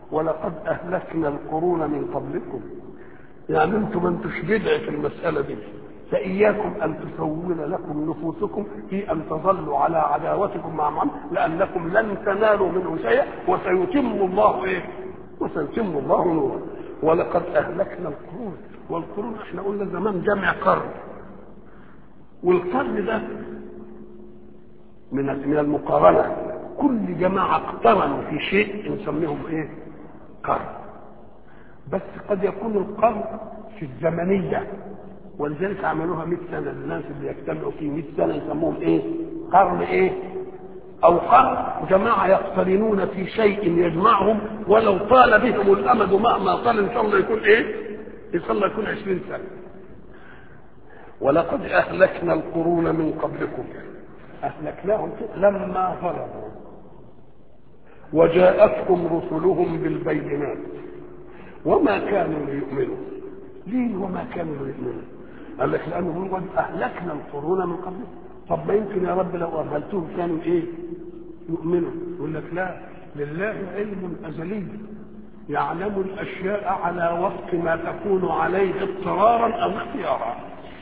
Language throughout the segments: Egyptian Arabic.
ولقد اهلكنا القرون من قبلكم يعني انتم ما انتوش بدع في المساله دي فإياكم أن تسول لكم نفوسكم في أن تظلوا على عداوتكم مع من لأنكم لن تنالوا منه شيئا وسيتم الله إيه؟ وسيتم الله نوره ولقد أهلكنا القرون والقرون احنا قلنا زمان جمع قرن والقرن ده من من المقارنة كل جماعة اقترنوا في شيء نسميهم ايه؟ قرن بس قد يكون القرن في الزمنية ولذلك عملوها 100 سنة الناس اللي يجتمعوا في 100 سنة يسموهم ايه؟ قرن ايه؟ أو قرن جماعة يقترنون في شيء يجمعهم ولو طال بهم الأمد مهما طال إن شاء الله يكون ايه؟ إن شاء الله يكون 20 سنة. ولقد أهلكنا القرون من قبلكم أهلكناهم لما ظلموا وجاءتهم رسلهم بالبينات وما كانوا ليؤمنوا ليه وما كانوا ليؤمنوا قال لك لانه هو اهلكنا القرون من قبل طب ما يمكن يا رب لو اهلتهم كانوا ايه يؤمنوا يقول لك لا لله علم ازلي يعلم الاشياء على وفق ما تكون عليه اضطرارا او اختيارا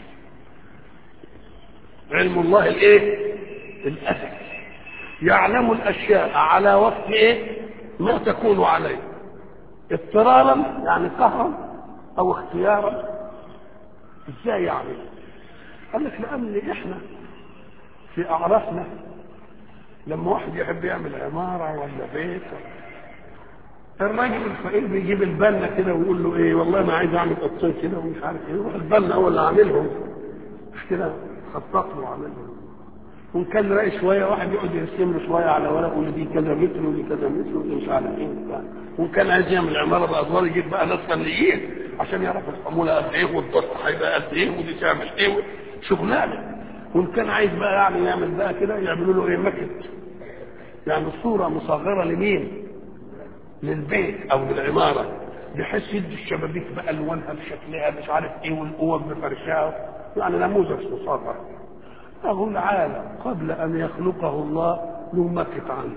علم الله الايه الازلي يعلم الاشياء على وفق ايه ما تكون عليه اضطرارا يعني قهرا او اختيارا ازاي يعني قال لك لان احنا في اعرافنا لما واحد يحب يعمل عماره ولا بيت الراجل الفقير بيجيب البنا كده ويقول له ايه والله انا عايز اعمل قطين كده ومش عارف ايه يروح البنا هو اللي عاملهم مش كده خطط له وعاملهم وان كان راي شويه واحد يقعد يرسم له شويه على ورق يقول دي كذا متر ودي كذا متر ودي مش عارف ايه وان كان عايز يعمل عماره بادوار يجيب بقى ناس فنيين عشان يعرف الحموله قد ايه والضغط هيبقى قد ايه ودي تعمل ايه شغلانه وان كان عايز بقى يعني يعمل بقى كده يعملوا له ايه مكت يعني صوره مصغره لمين؟ للبيت او للعماره بحيث يدي الشبابيك بالوانها بشكلها مش عارف ايه والقوه بفرشها يعني نموذج مصغر له العالم قبل ان يخلقه الله له مكت عنه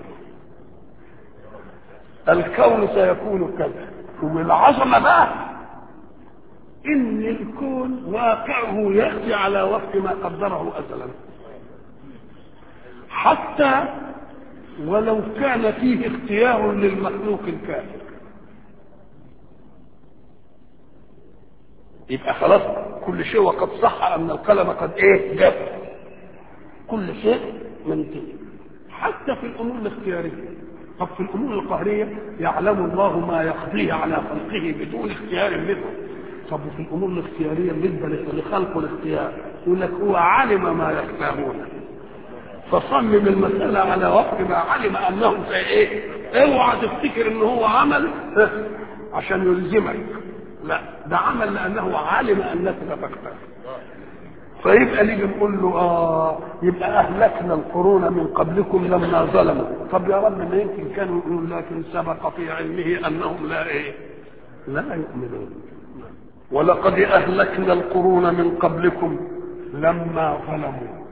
الكون سيكون كذا والعظمه بقى ان الكون واقعه ياتي على وفق ما قدره ازلا حتى ولو كان فيه اختيار للمخلوق الكافر يبقى خلاص كل شيء وقد صح ان القلم قد ايه جاب كل شيء منتهي حتى في الامور الاختياريه طب في الامور القهريه يعلم الله ما يقضيه على خلقه بدون اختيار منه طب في الامور الاختياريه بالنسبه لخلقه الاختيار يقول لك هو علم ما يختارون فصمم المساله على وفق ما علم انه في ايه اوعى تفتكر ان هو عمل عشان يلزمك لا ده عمل لانه علم انك ستختار فيبقى نيجي نقول له اه يبقى اهلكنا القرون من قبلكم لما ظلموا طب يا رب ما يمكن كانوا يقولون لكن سبق في علمه انهم لا ايه لا يؤمنون ولقد اهلكنا القرون من قبلكم لما ظلموا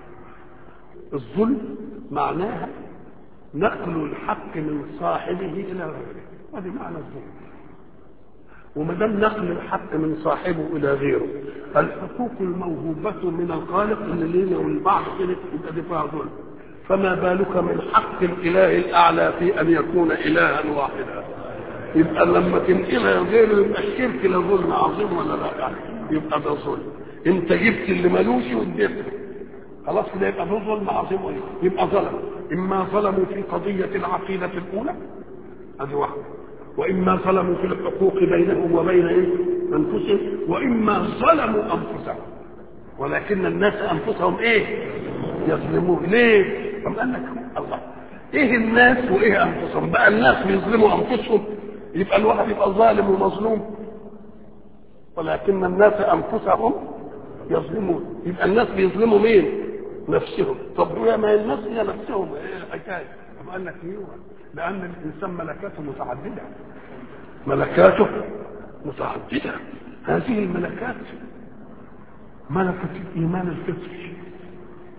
الظلم معناها نقل الحق من صاحبه الى غيره هذه معنى الظلم وما دام نقل الحق من صاحبه الى غيره الحقوق الموهوبه من الخالق اللي لنا والبعض كده يبقى دي فيها ظلم فما بالك من حق الاله الاعلى في ان يكون الها واحدا يبقى لما تنقلها لغيره يبقى الشرك لا ظلم عظيم ولا لا يبقى ده ظلم انت جبت اللي ملوش واديته خلاص كده يبقى ده ظلم عظيم يبقى ظلم اما ظلموا في قضيه العقيده الاولى ادي واحده واما ظلموا في الحقوق بينهم وبين إيه؟ انفسهم واما ظلموا انفسهم ولكن الناس انفسهم ايه يظلمون ليه طب قال لك الله ايه الناس وايه انفسهم بقى الناس بيظلموا انفسهم يبقى الواحد يبقى ظالم ومظلوم ولكن الناس انفسهم يظلمون يبقى الناس بيظلموا مين نفسهم طب ما الناس هي نفسهم ايه الحكايه طب قال لك ايوه لأن الإنسان ملكاته متعددة ملكاته متعددة هذه الملكات ملكة الإيمان الفطري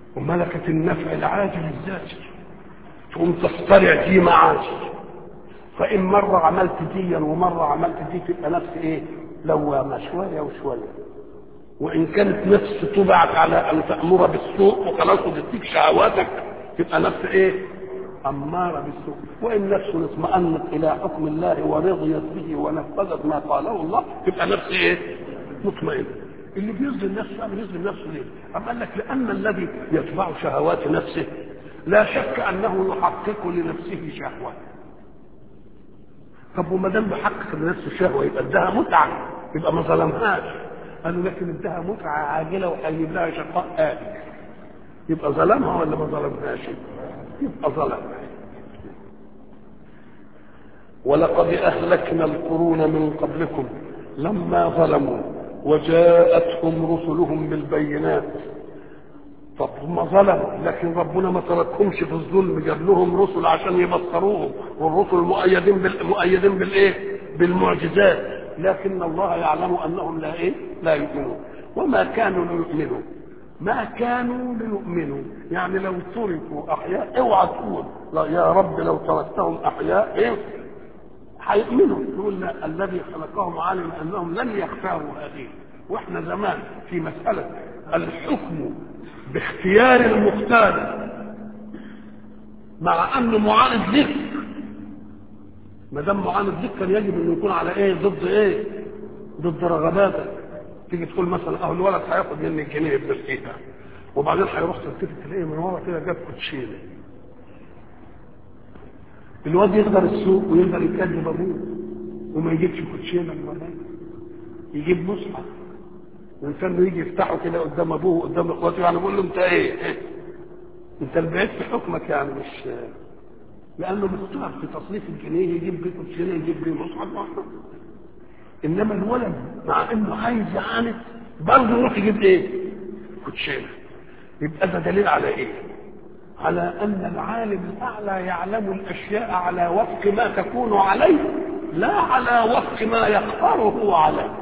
وملكة النفع العاجل الذاتي تقوم تخترع دي معاش فان مره عملت دي ومره عملت دي تبقى نفس ايه لوامه شويه وشويه وان كانت نفس طبعت على ان تامر بالسوء وخلاص وتديك شهواتك تبقى نفس ايه اماره بالسوء وان نفس اطمأنت الى حكم الله ورضيت به ونفذت ما قاله الله تبقى نفس ايه مطمئنه اللي بيظلم نفسه يعني بيظلم نفسه ليه؟ أم قال لك لأن الذي يتبع شهوات نفسه لا شك أنه يحقق لنفسه شهوة. طب وما دام بيحقق لنفسه شهوة يبقى ادها متعة يبقى ما ظلمهاش. قالوا لكن ادها متعة عاجلة وهيجيب لها شقاء آتي. يبقى ظلمها ولا ما ظلمهاش؟ يبقى ظلم. ولقد أهلكنا القرون من قبلكم لما ظلموا وجاءتهم رسلهم بالبينات طب هم ظلموا لكن ربنا ما تركهمش في الظلم جاب لهم رسل عشان يبصروهم والرسل مؤيدين بال... مؤيدين بالايه؟ بالمعجزات لكن الله يعلم انهم لا ايه؟ لا يؤمنون وما كانوا ليؤمنوا ما كانوا ليؤمنوا يعني لو تركوا احياء اوعى تقول لا يا رب لو تركتهم احياء ايه؟ هيؤمنوا يقول لا الذي خلقهم علم انهم لن يختاروا هذه واحنا زمان في مساله الحكم باختيار المختار مع انه معاند لك ما دام معاند لك كان يجب انه يكون على ايه ضد ايه ضد رغباتك تيجي تقول مثلا اهو الولد هياخد مني جنيه بسكيته وبعدين هيروح تلتفت تلاقيه من ورا كده جاب كوتشينه الواد يقدر السوق ويقدر يكذب ابوه وما يجيبش كوتشينه من يجيب مصحف وكان يجي يفتحه كده قدام ابوه وقدام اخواته يعني بيقول له انت ايه؟ إيه؟ انت البعيد في حكمك يعني مش لانه مختار في تصنيف الجنيه يجيب بيه كوتشينه يجيب بيه مصحف واحد انما الولد مع انه عايز يعاند برضه يروح يجيب ايه؟ كوتشينه يبقى ده دليل على ايه؟ على ان العالم الاعلى يعلم الاشياء على وفق ما تكون عليه لا على وفق ما يقهره عليه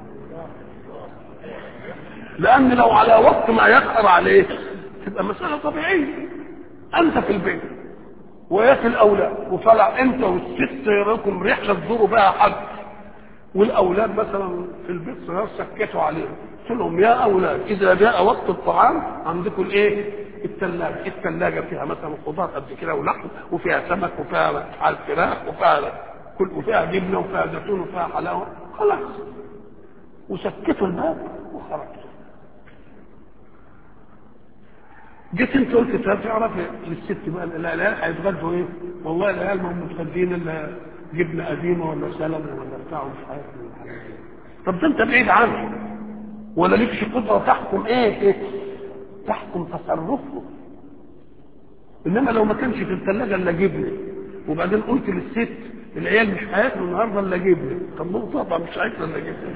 لان لو على وفق ما يقهر عليه تبقى مساله طبيعيه انت في البيت وياك الاولاد وطلع انت والست لكم رحله تزوروا بها حد والاولاد مثلا في البيت صغار سكتوا عليهم قلت لهم يا اولاد اذا جاء وقت الطعام عندكم الايه الثلاجه الثلاجه فيها مثلا خضار قد كده ولحم وفيها سمك وفيها على فراخ وفيها كل وفيها جبنه وفيها زيتون وفيها حلاوه خلاص وسكتوا الباب وخرجتوا جيت انت قلت تعرف للست بقى العيال هيتغدوا ايه؟ والله العيال ما هم متغدين الا جبنه قديمه ولا سلمه ولا بتاع مش عارف طب ده انت بعيد عنه ولا لكش قدره تحكم ايه, إيه؟ تحكم تصرفه انما لو ما كانش في الثلاجه الا جبنه وبعدين قلت للست العيال مش هياكلوا النهارده الا جبنه طب ما طبعا مش هياكلوا الا جبنه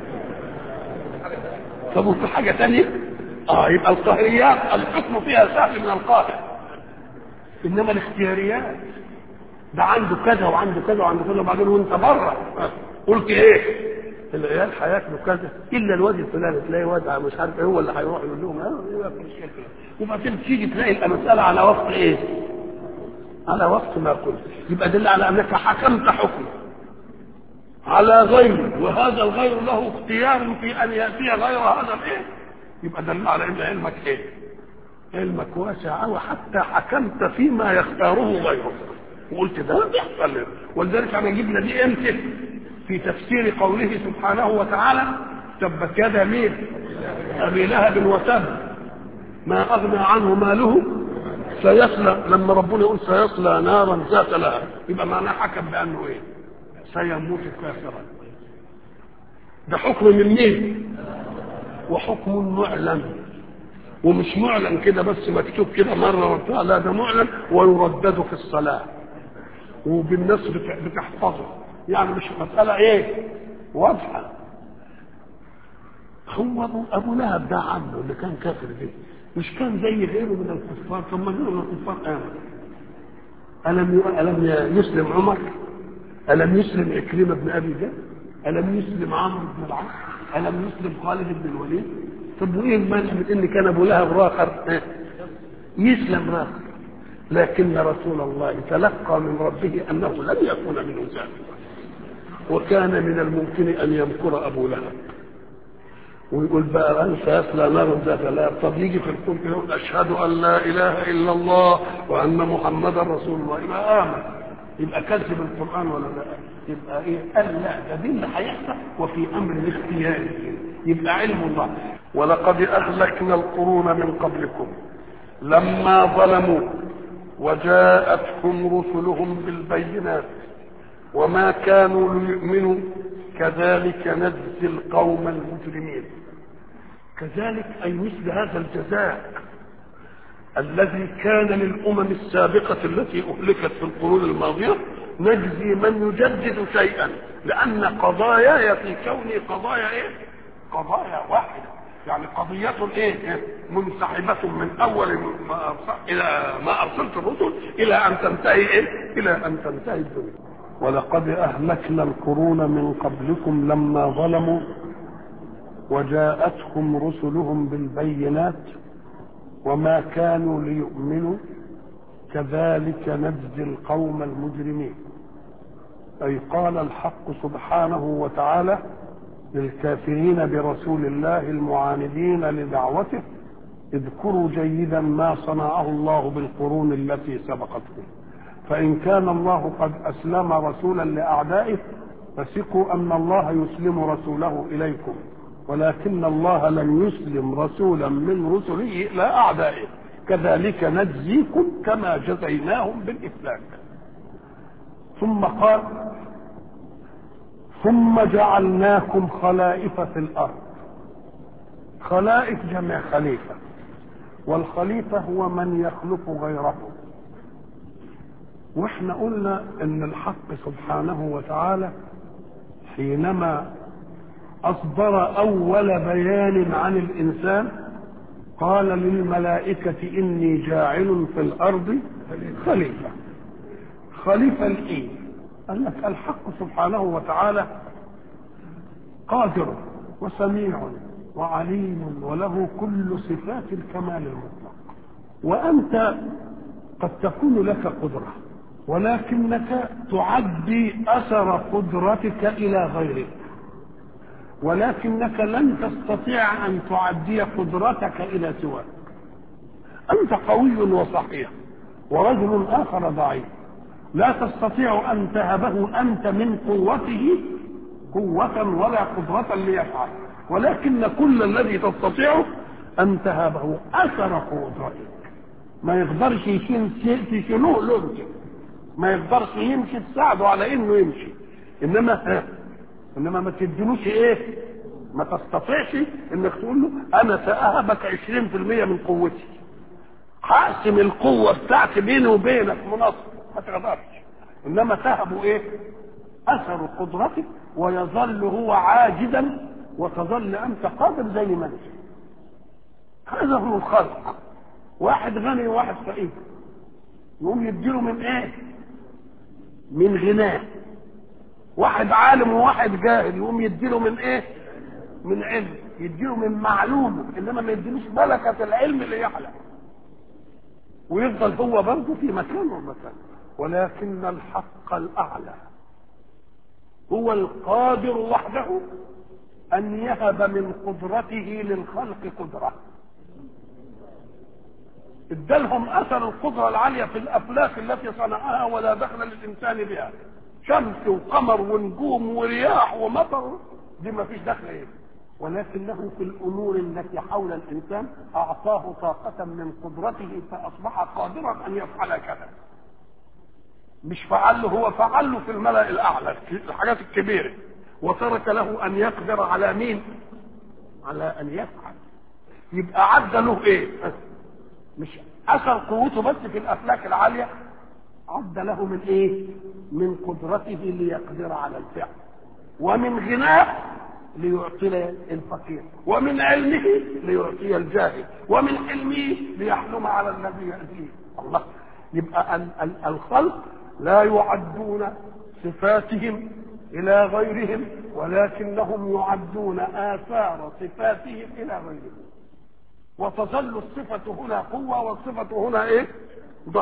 طب وفي حاجه ثانيه اه يبقى القهريات الحكم فيها سهل من القاهر انما الاختياريات ده عنده كذا وعنده كذا وعنده كذا وبعدين وانت بره قلت ايه العيال هياكلوا كذا الا الواد الفلاني تلاقي واد مش عارف ايه هو اللي هيروح يقول لهم اه وبعدين تيجي تلاقي المساله على وفق ايه؟ على وفق ما قلت يبقى دل على انك حكمت حكما على غير وهذا الغير له اختيار في ان ياتي غير هذا الايه؟ يبقى دل على ان علمك ايه؟ علمك واسع قوي حتى حكمت فيما يختاره غيرك وقلت ده بيحصل ولذلك انا جبنا دي امتى؟ في تفسير قوله سبحانه وتعالى تبت يد مين ابي لهب وتب ما اغنى عنه ماله سيصلى لما ربنا يقول سيصلى نارا ذات لهب يبقى معناه حكم بانه ايه سيموت كافرا ده حكم من مين وحكم معلن ومش معلن كده بس مكتوب كده مره وبتاع لا ده معلن ويردد في الصلاه وبالناس بتحفظه يعني مش مسألة ايه واضحة هو أبو, أبو لهب ده عمه اللي كان كافر به مش كان زي غيره من الكفار ثم غيره من الكفار آمن ألم ألم يسلم عمر ألم يسلم عكرمة بن أبي جهل ألم يسلم عمرو بن العاص ألم يسلم خالد بن الوليد طب وإيه المانع من إن كان أبو لهب راخر يسلم راخر لكن رسول الله تلقى من ربه انه لن يكون منه ذلك وكان من الممكن ان يمكر ابو لهب ويقول بقى انت يصلى نار ذات لا طب يجي في الكون كده يقول اشهد ان لا اله الا الله وان محمدا رسول الله يبقى امن يبقى كذب القران ولا لا يبقى ايه قال لا ده دي اللي هيحصل وفي امر اختياري يبقى علم الله ولقد اهلكنا القرون من قبلكم لما ظلموا وجاءتهم رسلهم بالبينات وما كانوا ليؤمنوا كذلك نجزي القوم المجرمين كذلك اي مثل هذا الجزاء الذي كان للامم السابقه التي اهلكت في القرون الماضيه نجزي من يجدد شيئا لان قضاياي في كوني قضايا ايه قضايا واحده يعني قضية ايه منسحبة من اول ما أرسل الى ما ارسلت الرسل الى ان تنتهي ايه الى ان تنتهي الدنيا ولقد اهلكنا القرون من قبلكم لما ظلموا وجاءتهم رسلهم بالبينات وما كانوا ليؤمنوا كذلك نجزي القوم المجرمين اي قال الحق سبحانه وتعالى للكافرين برسول الله المعاندين لدعوته اذكروا جيدا ما صنعه الله بالقرون التي سبقتكم فإن كان الله قد أسلم رسولا لأعدائه فثقوا أن الله يسلم رسوله إليكم ولكن الله لم يسلم رسولا من رسله إلى أعدائه كذلك نجزيكم كما جزيناهم بالإفلاك ثم قال ثم جعلناكم خلائف في الارض خلائف جمع خليفه والخليفه هو من يخلق غيره واحنا قلنا ان الحق سبحانه وتعالى حينما اصدر اول بيان عن الانسان قال للملائكه اني جاعل في الارض خليفه خليفه الايه قال لك الحق سبحانه وتعالى قادر وسميع وعليم وله كل صفات الكمال المطلق وانت قد تكون لك قدره ولكنك تعدي اثر قدرتك الى غيرك ولكنك لن تستطيع ان تعدي قدرتك الى سواك انت قوي وصحيح ورجل اخر ضعيف لا تستطيع ان تهبه انت من قوته قوة ولا قدرة ليفعل ولكن كل الذي تستطيعه ان تهبه اثر قدرتك ما يقدرش يشيل تشيلوه لونك ما يقدرش يمشي تساعده على انه يمشي انما انما ما تديلوش ايه ما تستطيعش انك تقول له انا ساهبك 20% من قوتي هقسم القوه بتاعتي بيني وبينك مناصفه ما تقدرش انما تهب ايه اثر قدرتك ويظل هو عاجزا وتظل انت قادر زي ما انت هذا هو الخلق واحد غني وواحد فقير يقوم يديله من ايه من غناه واحد عالم وواحد جاهل يقوم يديله من ايه من علم يديله من معلومه انما ما يديلوش ملكه العلم اللي يعلم ويفضل هو برضه في مكانه ومكان ولكن الحق الاعلى هو القادر وحده ان يهب من قدرته للخلق قدره ادالهم اثر القدره العاليه في الافلاك التي صنعها ولا دخل للانسان بها شمس وقمر ونجوم ورياح ومطر دي ما فيش دخل ايه ولكنه في الامور التي حول الانسان اعطاه طاقه من قدرته فاصبح قادرا ان يفعل كذا مش فعل له هو فعل له في الملا الاعلى الحاجات الكبيره وترك له ان يقدر على مين على ان يفعل يبقى عدى له ايه مش اثر قوته بس في الافلاك العاليه عد له من ايه من قدرته ليقدر على الفعل ومن غناه ليعطي الفقير ومن علمه ليعطي الجاهل ومن علمه ليحلم على الذي يأتيه الله يبقى ال- ال- الخلق لا يعدون صفاتهم الى غيرهم ولكنهم يعدون اثار صفاتهم الى غيرهم وتظل الصفة هنا قوة والصفة هنا ايه ضعف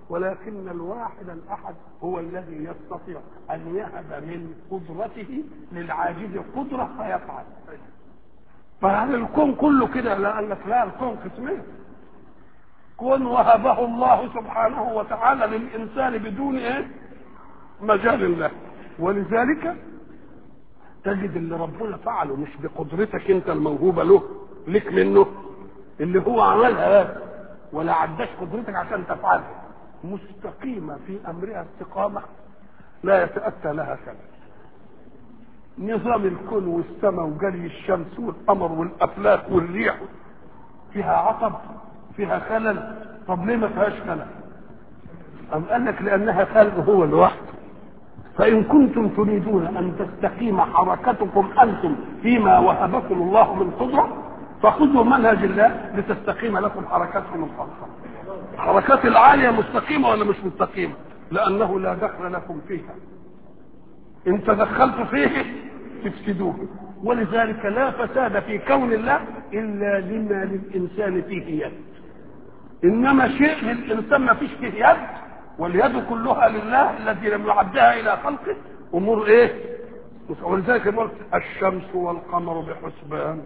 ولكن الواحد الأحد هو الذي يستطيع أن يهب من قدرته للعاجز قدرة فيفعل فهل الكون كله كده لا قال لك لا الكون قسمين كون وهبه الله سبحانه وتعالى للإنسان بدون إيه مجال له ولذلك تجد اللي ربنا فعله مش بقدرتك انت الموهوبة له لك منه اللي هو عملها ولا عداش قدرتك عشان تفعلها مستقيمة في أمرها استقامة لا يتأتى لها خلل نظام الكون والسماء وجري الشمس والقمر والأفلاك والريح فيها عطب فيها خلل طب ليه ما فيهاش خلل أم قال لك لأنها خلق هو لوحده فإن كنتم تريدون أن تستقيم حركتكم أنتم فيما وهبكم الله من قدرة فخذوا منهج الله لتستقيم لكم حركتكم الخاصة الحركات العالية مستقيمة ولا مش مستقيمة لأنه لا دخل لكم فيها إن تدخلت فيه تفسدوه ولذلك لا فساد في كون الله إلا لما للإنسان فيه يد إنما شيء للإنسان ما فيش فيه يد واليد كلها لله الذي لم يعدها إلى خلقه أمور إيه ولذلك يقول الشمس والقمر بحسبان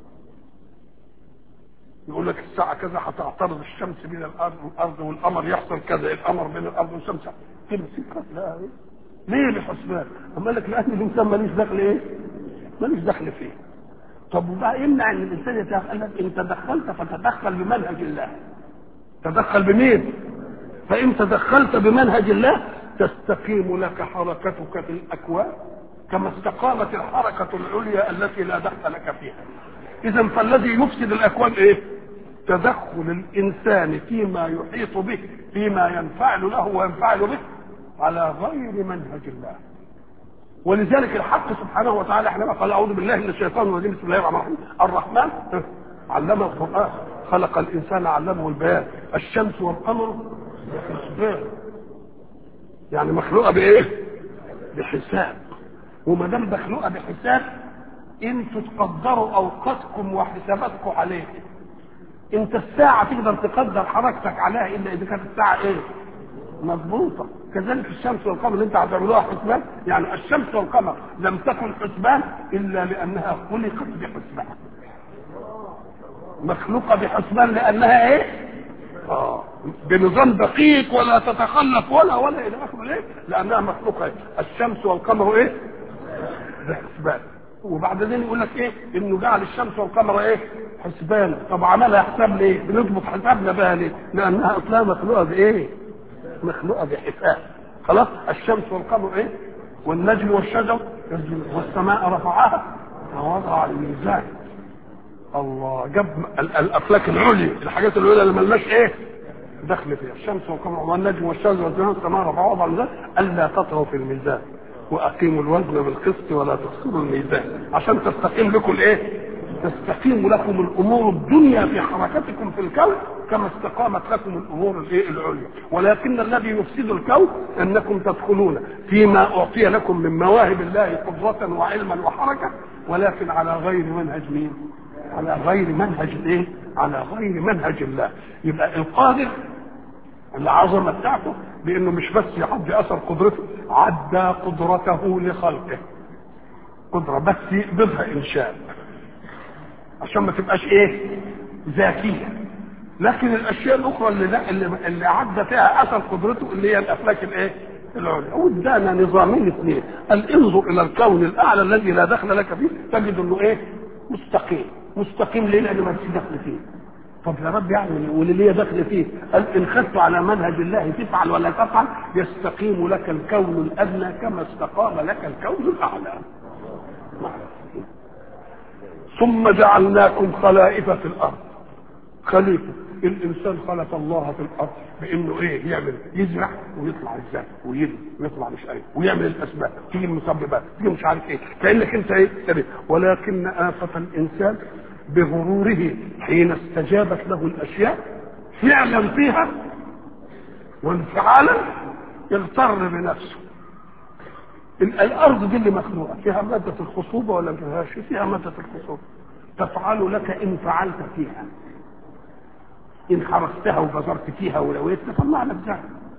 يقول لك الساعة كذا هتعترض الشمس بين الأرض والأرض والقمر يحصل كذا القمر بين الأرض والشمس تمسك لا إيه؟ ليه بحسبان؟ أما لك لأن الإنسان ماليش دخل إيه؟ ماليش دخل فيه. طب وبقى يمنع إن الإنسان يتدخل؟ قال لك إن تدخلت فتدخل بمنهج الله. تدخل بمين؟ فإن تدخلت بمنهج الله تستقيم لك حركتك في الأكوان كما استقامت الحركة العليا التي لا دخل لك فيها. إذا فالذي يفسد الأكوان إيه؟ تدخل الإنسان فيما يحيط به فيما ينفعل له وينفعل به على غير منهج الله ولذلك الحق سبحانه وتعالى حينما قال اعوذ بالله من الشيطان الرجيم بسم الله الرحمن الرحيم الرحمن علم القران خلق الانسان علمه البيان الشمس والقمر بحسبان يعني مخلوقه بايه؟ بحساب وما دام مخلوقه بحساب انتوا تقدروا اوقاتكم وحساباتكم عليه انت الساعه تقدر تقدر حركتك عليها الا اذا كانت الساعه ايه؟ مضبوطة كذلك الشمس والقمر اللي انت هتعملوها حسبان يعني الشمس والقمر لم تكن حسبان الا لانها خلقت بحسبان مخلوقة بحسبان لانها ايه اه بنظام دقيق ولا تتخلف ولا ولا الى اخره ليه لانها مخلوقة إيه؟ الشمس والقمر ايه بحسبان وبعدين يقول لك ايه انه جعل الشمس والقمر ايه حسبان طب عملها حساب ليه بنضبط حسابنا بقى ليه لانها اصلها مخلوقه بايه مخلوقه بحساب خلاص الشمس والقمر ايه والنجم والشجر والسماء رفعها ووضع الميزان الله جاب الافلاك العليا الحاجات العليا اللي ملناش ايه دخل فيها الشمس والقمر والنجم والشجر والسماء رفعها ووضع الميزان الا تطغوا في الميزان واقيموا الوزن بالقسط ولا تخسروا الميزان عشان تستقيم لكم الايه تستقيم لكم الامور الدنيا في حركتكم في الكون كما استقامت لكم الامور الايه العليا ولكن الذي يفسد الكون انكم تدخلون فيما اعطي لكم من مواهب الله قدرة وعلما وحركة ولكن على غير منهج مين على غير منهج الايه على غير منهج الله يبقى القادر العظمه بتاعته بانه مش بس يعدي اثر قدرته عدى قدرته لخلقه قدره بس يقبضها انشاء عشان ما تبقاش ايه ذاتيه لكن الاشياء الاخرى اللي لا اللي, اللي عدى فيها اثر قدرته اللي هي الافلاك الايه العليا وادانا نظامين اثنين قال انظر الى الكون الاعلى الذي لا دخل لك فيه تجد انه ايه مستقيم مستقيم ليه لان ما فيش دخل فيه طب يا رب يعني واللي ليه دخل فيه قال ان خدت على منهج الله تفعل ولا تفعل يستقيم لك الكون الادنى كما استقام لك الكون الاعلى ثم جعلناكم خلائف في الارض خليفه الانسان خلق الله في الارض بانه ايه يعمل يزرع ويطلع الزرع ويجري ويطلع مش عارف ويعمل الاسباب تيجي المسببات تيجي مش عارف ايه كانك انت ايه تبي. ولكن آفة الانسان بغروره حين استجابت له الاشياء فعلا فيها وانفعالا يغتر بنفسه الارض دي اللي مخلوقه فيها ماده الخصوبه ولا ما فيهاش فيها ماده الخصوبه تفعل لك ان فعلت فيها ان حرستها وبذرت فيها ولويت تطلع لك زرع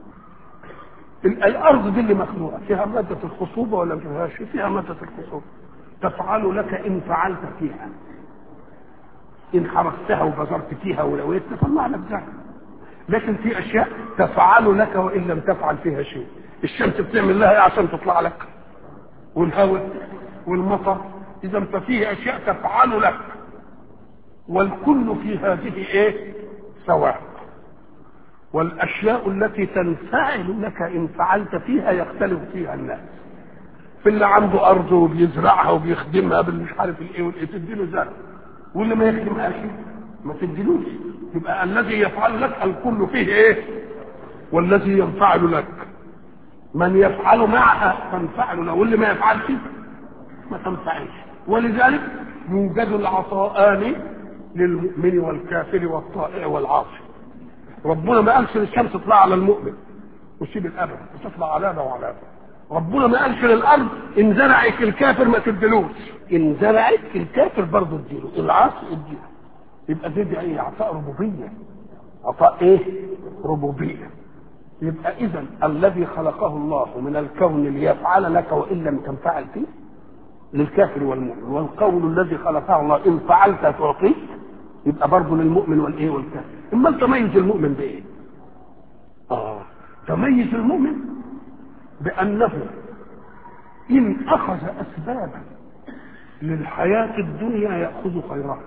ال- الارض دي اللي مخلوقه فيها ماده الخصوبه ولا ما فيهاش فيها ماده الخصوبه تفعل لك ان فعلت فيها ان حرستها وبذرت فيها ولويت تطلع لك زرع لكن في اشياء تفعل لك وان لم تفعل فيها شيء الشمس بتعمل لها ايه عشان تطلع لك والهواء والمطر اذا ففيه اشياء تفعل لك والكل في هذه ايه سواء والاشياء التي تنفعل لك ان فعلت فيها يختلف فيها الناس في اللي عنده ارض وبيزرعها وبيخدمها بالمش عارف الايه والايه تديله زرع واللي ما يخدمهاش ما تديلوش يبقى الذي يفعل لك الكل فيه ايه والذي ينفعل لك من يفعل معها تنفعل له واللي ما يفعلش ما تنفعلش ولذلك يوجد العطاءان للمؤمن والكافر والطائع والعاصي ربنا ما قالش للشمس تطلع على المؤمن وسيب الابد وتطلع على ده وعلى ده ربنا ما قالش للارض ان زرعك الكافر ما تديلوش ان زرعك الكافر برضه اديله العاصي اديله يبقى دي, دي ايه عطاء ربوبيه عطاء ايه ربوبيه يبقى اذا الذي خلقه الله من الكون ليفعل لك وان لم تنفعل فيه للكافر والمؤمن والقول الذي خلقه الله ان فعلت تعطيه يبقى برضه للمؤمن والايه والكافر اما تميز المؤمن بايه اه تميز المؤمن بانه ان اخذ اسبابا للحياه الدنيا ياخذ خيرها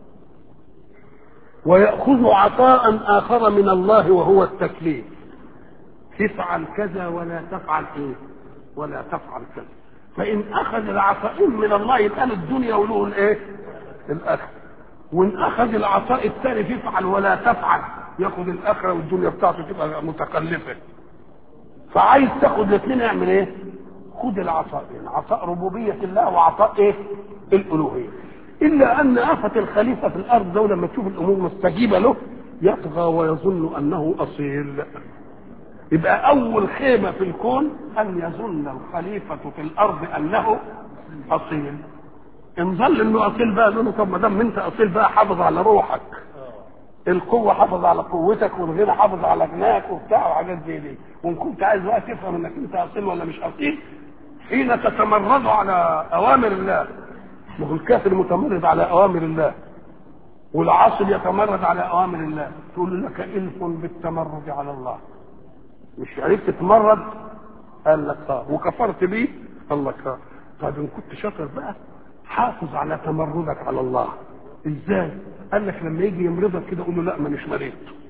وياخذ عطاء اخر من الله وهو التكليف تفعل كذا ولا تفعل ايه ولا تفعل كذا فان اخذ العطاء من الله يبقى له الدنيا وله الايه الاخره وان اخذ العطاء الثاني تفعل ولا تفعل ياخذ الاخره والدنيا بتاعته تبقى متكلفه فعايز تاخد الاثنين اعمل ايه خد العطاءين عطاء ربوبيه الله وعطاء ايه الالوهيه الا ان افه الخليفه في الارض ده لما تشوف الامور مستجيبه له يطغى ويظن انه اصيل يبقى اول خيمه في الكون ان يظن الخليفه في الارض انه اصيل ان ظل انه اصيل بقى له طب ما دام انت اصيل بقى حافظ على روحك القوه حافظ على قوتك والغنى حافظ على غناك وبتاع وحاجات زي دي وان كنت عايز بقى تفهم انك انت اصيل ولا مش اصيل حين تتمرد على اوامر الله ما هو الكافر متمرد على اوامر الله والعاصي يتمرد على اوامر الله تقول لك الف بالتمرد على الله مش عرفت تتمرد قال لك اه وكفرت بيه قال لك اه طيب ان كنت شاطر بقى حافظ على تمردك على الله ازاي قال لك لما يجي يمرضك كده قول له لا مانيش مريض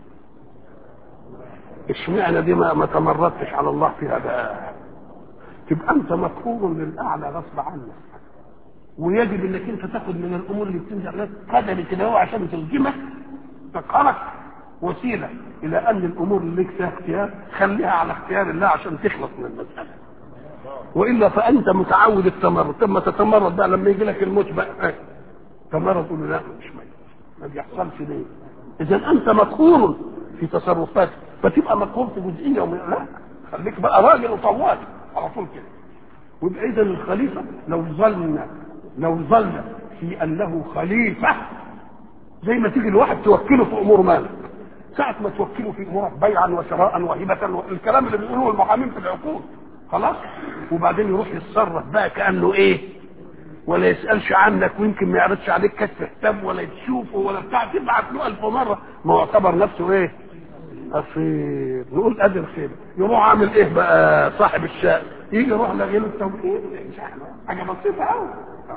اشمعنى دي ما, ما تمردتش على الله فيها بقى تبقى انت مقهور للاعلى غصب عنك ويجب انك انت تاخد من الامور اللي بتنزل عليك قدر كده هو عشان تلزمك تقهرك وسيله الى ان الامور اللي لك فيها اختيار خليها على اختيار الله عشان تخلص من المساله والا فانت متعود التمرد ثم تتمرد بقى لما يجي لك الموت بقى إيه؟ تمرد تقول له لا مش ميت ما بيحصلش ليه اذا انت مقهور في تصرفاتك فتبقى مقهور في جزئيه ومن لا خليك بقى راجل وطوال على طول كده ويبقى اذا الخليفه لو ظل لو ظل في انه خليفه زي ما تيجي الواحد توكله في امور مالك ساعة ما توكله في امورك بيعا وشراء وهبة الكلام اللي بيقولوه المحامين في العقود خلاص وبعدين يروح يتصرف بقى كانه ايه ولا يسالش عنك ويمكن ما يعرضش عليك كشف حساب ولا تشوفه ولا بتاع تبعت له ألف مره ما هو يعتبر نفسه ايه اصيل نقول ادي الخير يروح عامل ايه بقى صاحب الشأن يجي يروح لغيره التوكيل مش احنا حاجه بسيطه قوي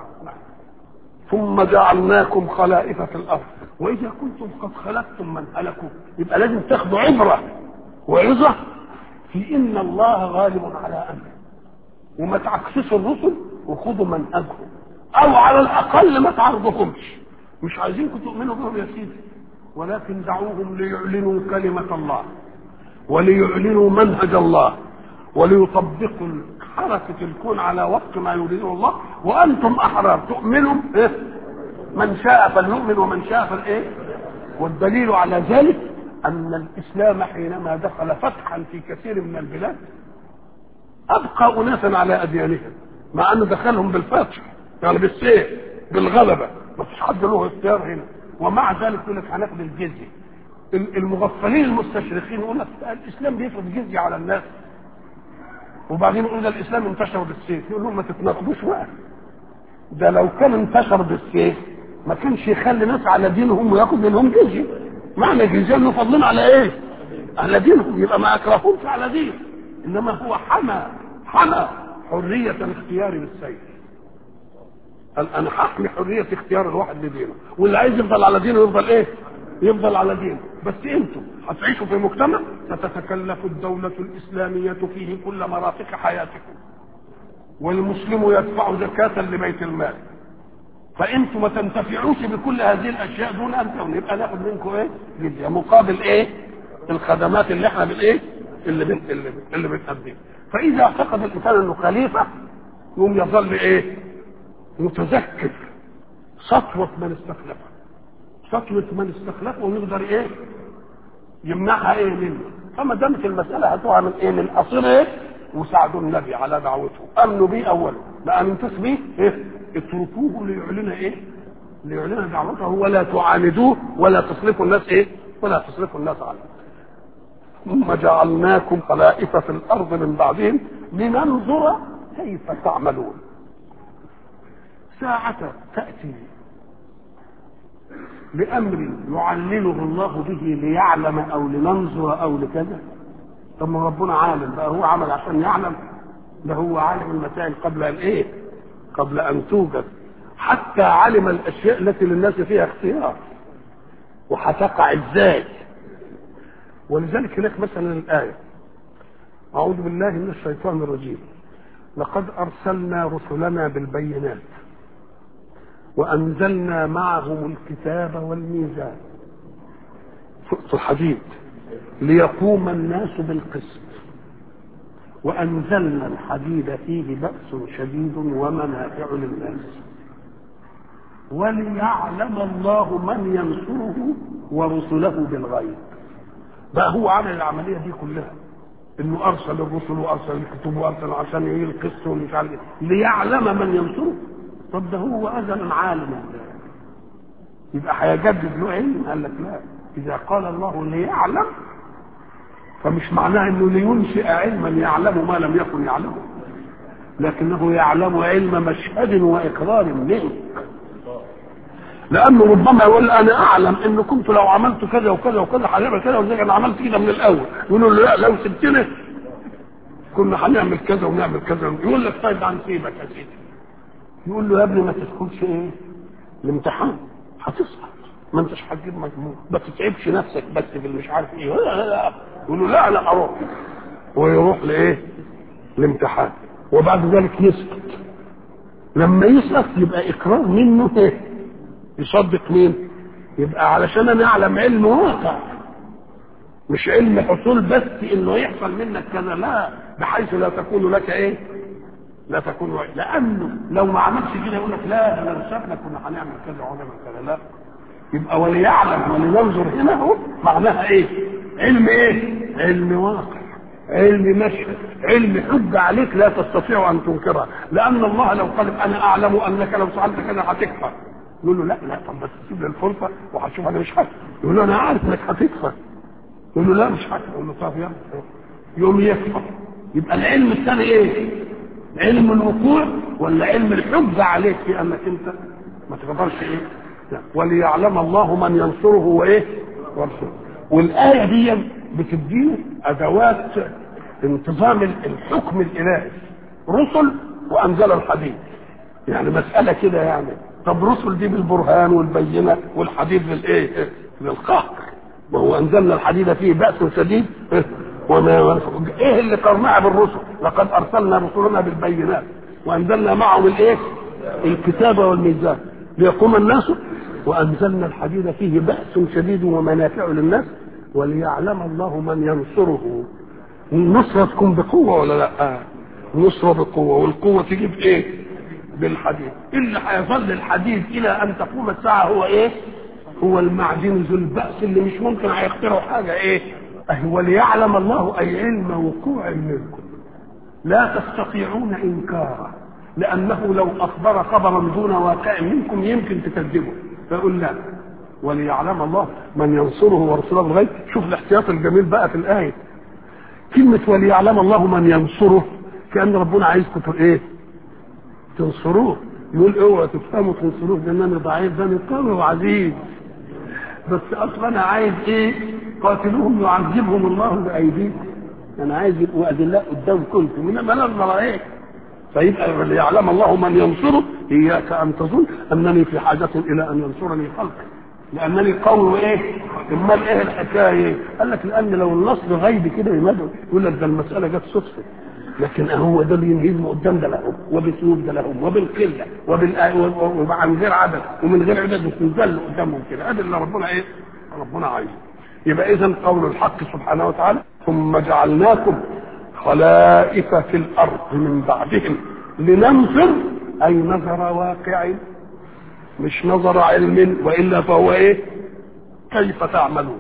ثم جعلناكم خلائف في الارض واذا كنتم قد خلقتم من هلكوا يبقى لازم تاخدوا عبره وعظه في ان الله غالب على امره وما تعكسوش الرسل وخدوا منهجهم او على الاقل ما تعرضهمش مش عايزينكم تؤمنوا بهم يا سيدي ولكن دعوهم ليعلنوا كلمة الله وليعلنوا منهج الله وليطبقوا حركة الكون على وفق ما يريده الله وأنتم أحرار تؤمنوا إيه؟ من شاء فليؤمن ومن شاء فالإيه؟ والدليل على ذلك أن الإسلام حينما دخل فتحا في كثير من البلاد أبقى أناسا على أديانهم مع أنه دخلهم بالفتح يعني بالسيف بالغلبة ما فيش حد له اختيار هنا ومع ذلك يقول لك هناخد الجزية المغفلين المستشرقين يقول لك الإسلام بيفرض جزية على الناس وبعدين يقول ده الاسلام انتشر بالسيف يقول لهم ما تتناقضوش بقى ده لو كان انتشر بالسيف ما كانش يخلي ناس على دينهم وياخد منهم جزيه معنى الجزيه انه فضلنا على ايه؟ على دينهم يبقى ما اكرههمش على دين انما هو حمى حمى حريه الاختيار بالسيف قال انا هحمي حريه اختيار الواحد لدينه واللي عايز يفضل على دينه يفضل ايه؟ يفضل على دينه بس انتم هتعيشوا في مجتمع ستتكلف الدولة الإسلامية فيه كل مرافق حياتكم والمسلم يدفع زكاة لبيت المال فانتم ما تنتفعوش بكل هذه الاشياء دون ان تكون يبقى ناخد منكم ايه؟ جزيه مقابل ايه؟ الخدمات اللي احنا بالايه؟ اللي بن اللي, بن اللي بنقدمها فاذا اعتقد الانسان انه خليفه يقوم يظل ايه؟ متذكر سطوه من استخلفه سطوه من استخلفه ويقدر ايه؟ يمنعها ايه منه فما دامت المساله هتقع من ايه؟ من قصير ايه؟ وساعدوا النبي على دعوته امنوا به اولا ما امنتوش به ايه؟ اتركوه ليعلن ايه؟ ليعلن دعوته ولا تعاندوه ولا تصرفوا الناس ايه؟ ولا تصرفوا الناس عنه. ثم جعلناكم خلائف في الارض من بعدهم لننظر كيف تعملون. ساعة تأتي بأمر يعلله الله به ليعلم أو لننظر أو لكذا طب ما ربنا عالم بقى هو عمل عشان يعلم ده هو عالم المسائل قبل أن إيه؟ قبل أن توجد حتى علم الأشياء التي للناس فيها اختيار وهتقع إزاي ولذلك هناك مثلا الآية أعوذ بالله من الشيطان الرجيم لقد أرسلنا رسلنا بالبينات وأنزلنا معهم الكتاب والميزان سورة الحديد ليقوم الناس بالقسط وأنزلنا الحديد فيه بأس شديد ومنافع للناس وليعلم الله من ينصره ورسله بالغيب بقى هو عمل العملية دي كلها انه ارسل الرسل وارسل الكتب وارسل عشان يجي القسط ومش عارف ايه ليعلم من ينصره طب ده هو ازلا عالما يبقى هيجدد له علم قال لك لا اذا قال الله ليعلم فمش معناه انه لينشئ علما يعلم ما لم يكن يعلمه لكنه يعلم علم مشهد واقرار منه لانه ربما يقول انا اعلم ان كنت لو عملت كذا وكذا وكذا هنعمل كذا ولذلك انا عملت كده من الاول يقولوا له لا لو سبتني كنا هنعمل كذا ونعمل كذا يقول لك طيب هنسيبك يا سيدي يقول له يا ابني ما تدخلش ايه الامتحان هتسقط ما انتش هتجيب مجموع ما تتعبش نفسك بس في مش عارف ايه لا لا لا يقول له لا لا اروح ويروح لايه الامتحان وبعد ذلك يسقط لما يسقط يبقى اقرار منه ايه يصدق مين يبقى علشان انا اعلم علم واقع مش علم حصول بس انه يحصل منك كذا لا بحيث لا تكون لك ايه لا تكون وعي. لانه لو ما عملش كده يقول لك لا ده لو سابنا كنا هنعمل كذا وهنعمل كذا لا يبقى وليعلم ولننظر هنا اهو معناها ايه علم ايه علم واقع علم مشهد علم حجة عليك لا تستطيع ان تنكرها لان الله لو قال انا اعلم انك لو فعلت كذا هتكفر يقول له لا لا طب بس سيب لي الفرصه وهتشوف انا مش هكفر يقول له انا عارف انك هتكفر يقول له لا مش هكفر يقول له طب يلا يوم يكفر يبقى العلم الثاني ايه علم الوقوع ولا علم الحجة عليك في انك انت ما تقدرش ايه لا. وليعلم الله من ينصره وايه ورسوله والايه دي بتدينا ادوات انتظام الحكم الالهي رسل وانزل الحديد يعني مساله كده يعني طب رسل دي بالبرهان والبينه والحديد للايه للقهر وهو انزلنا الحديد فيه باس شديد وما ايه اللي قرناها بالرسل لقد ارسلنا رسلنا بالبينات وانزلنا معهم الايه الكتاب والميزان ليقوم الناس وانزلنا الحديد فيه باس شديد ومنافع للناس وليعلم الله من ينصره النصرة تكون بقوة ولا لا نصرة بقوة والقوة تجيب ايه بالحديد اللي هيظل الحديد الى ان تقوم الساعة هو ايه هو المعدن ذو البأس اللي مش ممكن هيخترعوا حاجة ايه أهي وليعلم الله أي علم وقوع منكم لا تستطيعون إنكاره لأنه لو أخبر خبرا دون واقع منكم يمكن تكذبه فيقول لا وليعلم الله من ينصره ورسوله بالغيب شوف الاحتياط الجميل بقى في الآية كلمة وليعلم الله من ينصره كان ربنا عايزكم ايه تنصروه يقول اوعوا تفهموا تنصروه لان انا ضعيف ده انا قوي وعزيز بس اصلا انا عايز ايه قاتلوهم يعذبهم الله بايديكم انا عايز يبقوا ادلاء قدامكم انما نظر ايه فيبقى ليعلم الله من ينصره اياك ان تظن انني في حاجه الى ان ينصرني خلقي لانني قوي وايه امال ايه الحكايه قال لك لان لو النصر غيبي كده يمدوا يقول لك ده المساله جت صدفه لكن هو ده بينهزم قدام ده لهم وبالسلوك ده لهم وبالقله وبال وعن غير عدد ومن غير عدد وتنزل قدامهم كده هذا اللي ربنا ايه ربنا عايزه يبقى اذا قول الحق سبحانه وتعالى ثم جعلناكم خلائف في الارض من بعدهم لننظر اي نظر واقع مش نظر علم والا فهو ايه كيف تعملون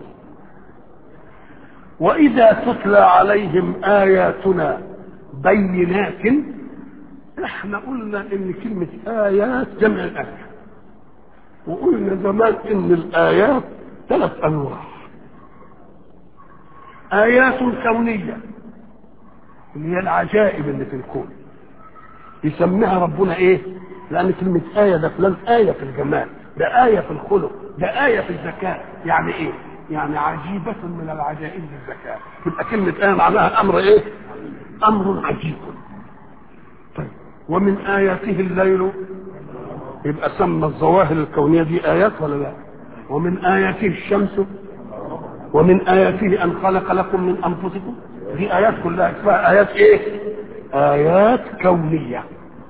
واذا تتلى عليهم اياتنا بينات احنا قلنا ان كلمه ايات جمع الايه وقلنا زمان ان الايات ثلاث انواع ايات كونيه اللي هي العجائب اللي في الكون يسميها ربنا ايه لان كلمه ايه ده فلان ايه في الجمال ده ايه في الخلق ده ايه في الذكاء يعني ايه يعني عجيبة من العجائب الذكاء تبقى كلمة آية معناها أمر إيه؟ أمر عجيب طيب ومن آياته الليل يبقى سمى الظواهر الكونية دي آيات ولا لا؟ ومن آياته الشمس ومن آياته أن خلق لكم من أنفسكم دي آيات كلها اسمها آيات إيه؟ آيات كونية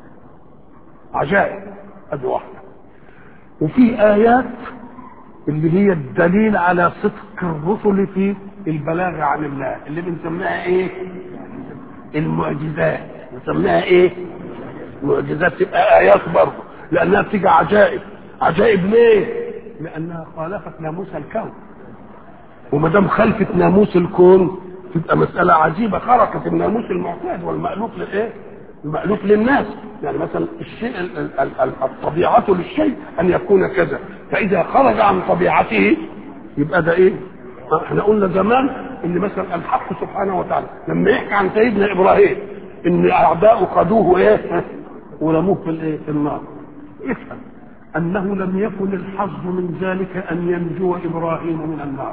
عجائب أدي واحدة وفي آيات اللي هي الدليل على صدق الرسل في البلاغ عن الله اللي بنسميها ايه المعجزات بنسميها ايه معجزات تبقى ايات برضه لانها بتيجي عجائب عجائب ليه لانها خالفت ناموس الكون وما دام خلفت ناموس الكون تبقى مساله عجيبه خرقت الناموس المعتاد والمألوف للايه المألوف للناس يعني مثلا الشيء الطبيعة للشيء أن يكون كذا فإذا خرج عن طبيعته يبقى ده إيه؟ احنا قلنا زمان ان مثلا الحق سبحانه وتعالى لما يحكي عن سيدنا ابراهيم ان اعداؤه خدوه ايه ورموه في الايه في النار افهم انه لم يكن الحظ من ذلك ان ينجو ابراهيم من النار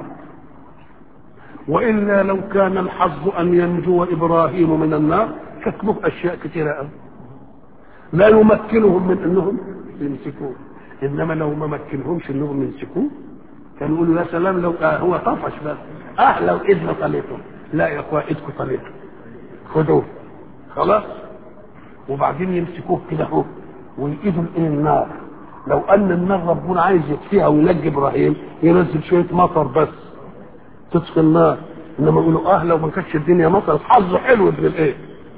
والا لو كان الحظ ان ينجو ابراهيم من النار كانت له اشياء كثيره قوي لا يمكنهم من انهم يمسكوه انما لو ما مكنهمش انهم يمسكوه كانوا يقولوا يا سلام لو آه هو طفش بس اه لو ايدنا طليته لا يا اخويا ايدكم طليته خدوه خلاص وبعدين يمسكوه كده اهو ويقيدوا الى النار لو ان النار ربنا عايز يكفيها وينجي ابراهيم ينزل شويه مطر بس تطفي النار انما يقولوا اه لو ما كانتش الدنيا مطر حظه حلو ابن الايه